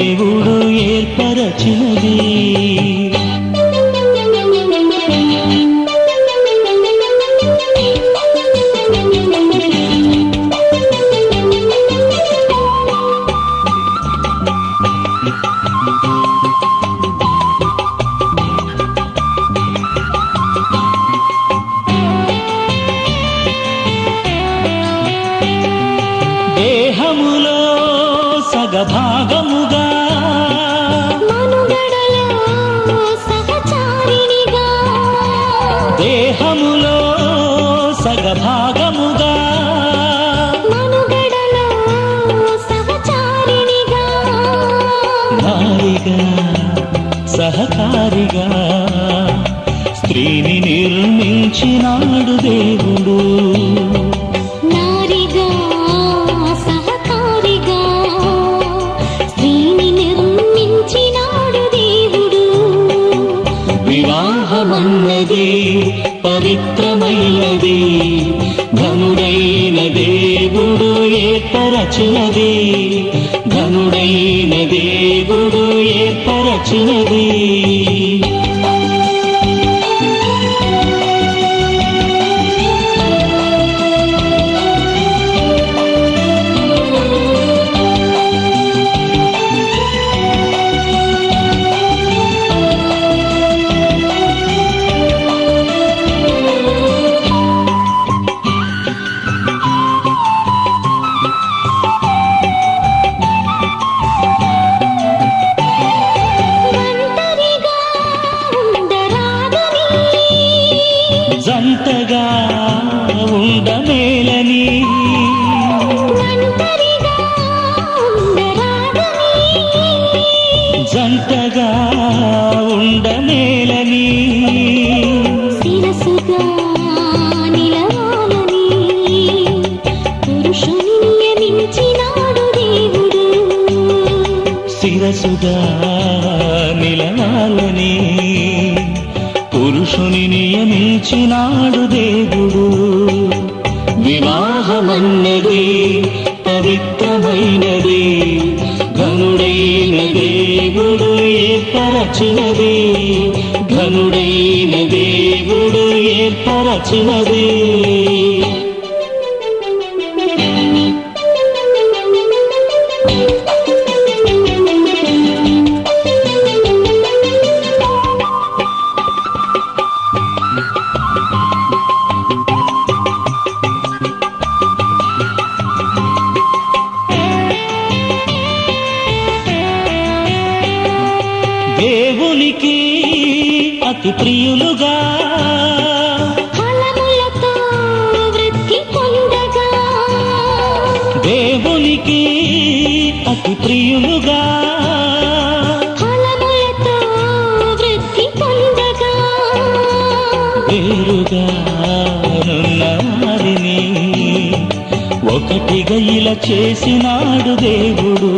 దేవుడు ఏర్పరచినది దేహములో సగభాగముగా సహచారిణిగా దేహములో సగభాగముగా మనుగడలో సహచారిణిగా నారిగా సహకారిగా స్త్రీని నిర్మించినాడు దేవుడు నారిగా సహకారిగా స్త్రీని నిర్మించినాడు దేవుడు వివాహమన్నది పవిత్రమైనది ఘనుడైన దేవుడు ఏర్పరచినది ఘనుడైన దేవుడు ఏర్పరచినది ఒంటరిగా ఉండరాదని జంటగా ఉండమేలని ఒంటరిగా ఉండరాదని జంటగా ఉండమేలని శిరసుగా నిలవాలని పురుషుని నియమించినాడు దేవుడు శిరసుగా నిలవాలని పురుషుని నియమించినాడు దేవుడు వివాహమన్నది పవిత్రమైనది ఘనుడైన దేవుడు ఏర్పరచినది ఘనుడైన దేవుడు ఏర్పరచినది దేవునికి అతి ప్రియులుగా ఫలములతో వృద్ధి పొందగా దేవునికి అతి ప్రియులుగా ఫలములతో వృద్ధి పొందగా వేరుగా నున్న వారిని ఒకటిగా ఇలా చేసినాడు దేవుడు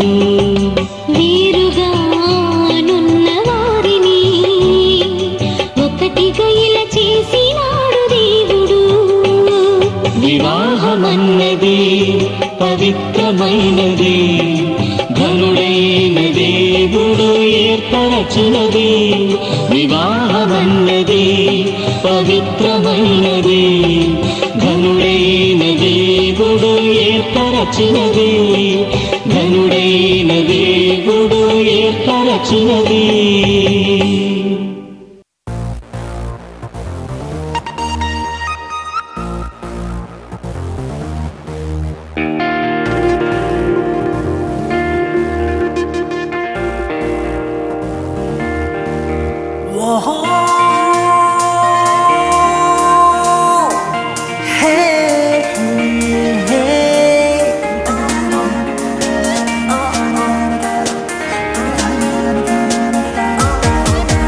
వేరుగా నున్న వారిని ఒకటిగా ఇలా చేసినాడు దేవుడు వివాహమన్నది పవిత్రమైనది ఘనుడైన దేవుడు ఏర్పరచినది వివాహమన్నది పవిత్రమైనది ఘనుడైన దేవుడు ఏర్పరచినది ఘనుడైన దేవుడు ఏర్పరచినది Hey, hey.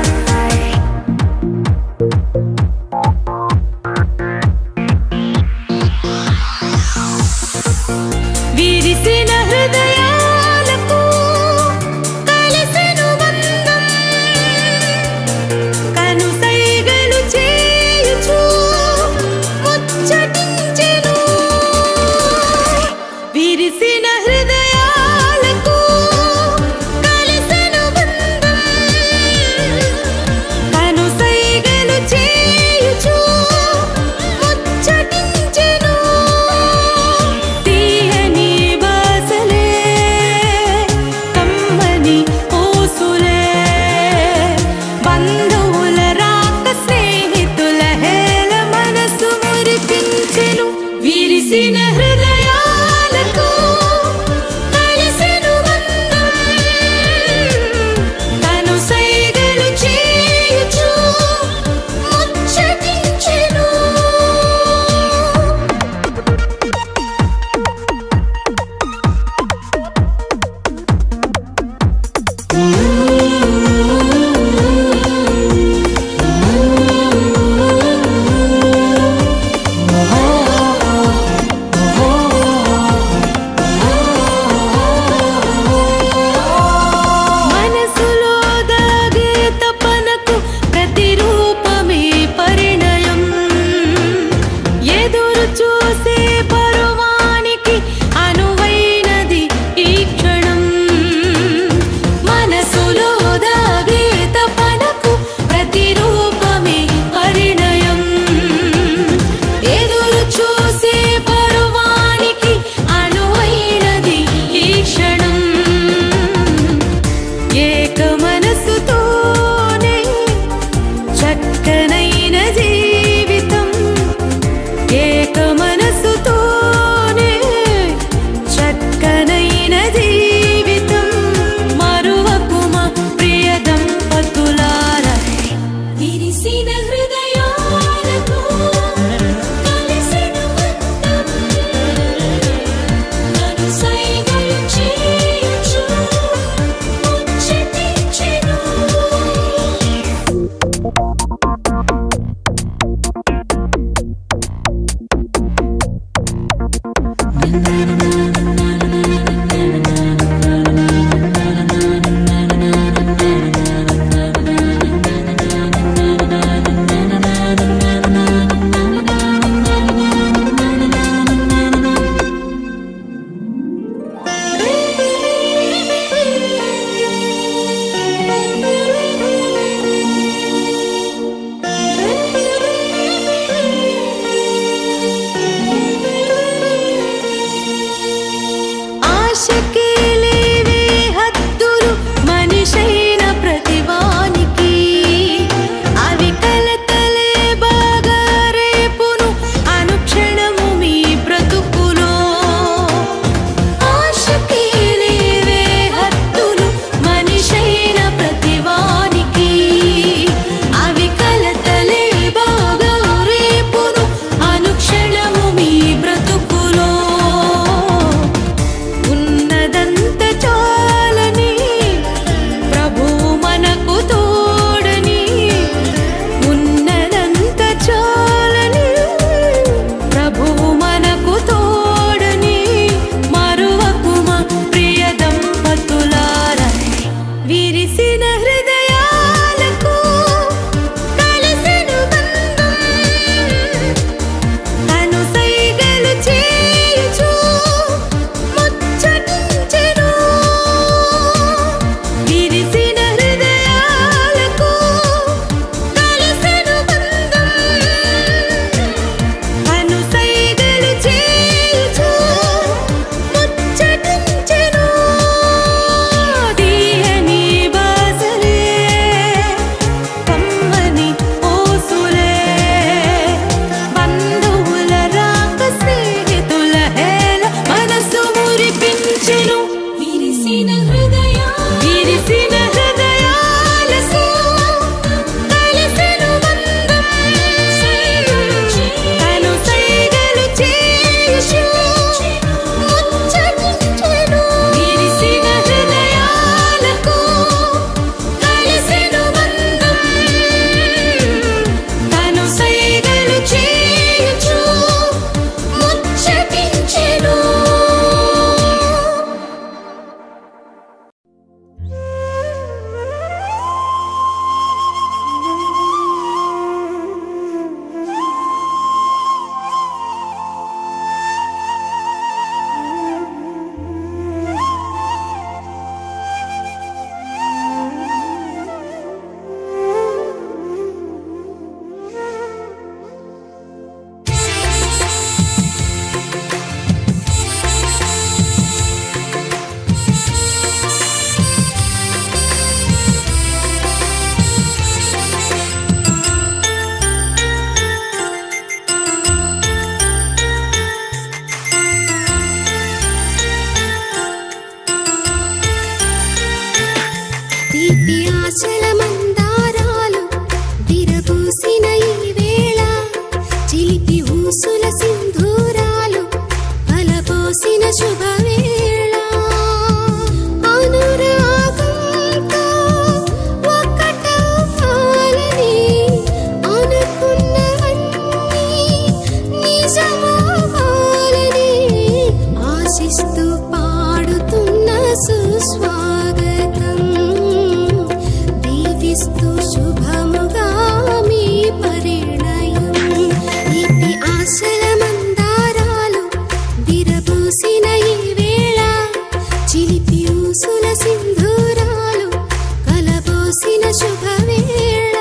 ప్రతి ఊసుల సింధూరాలు కలబోసిన శుభవేళ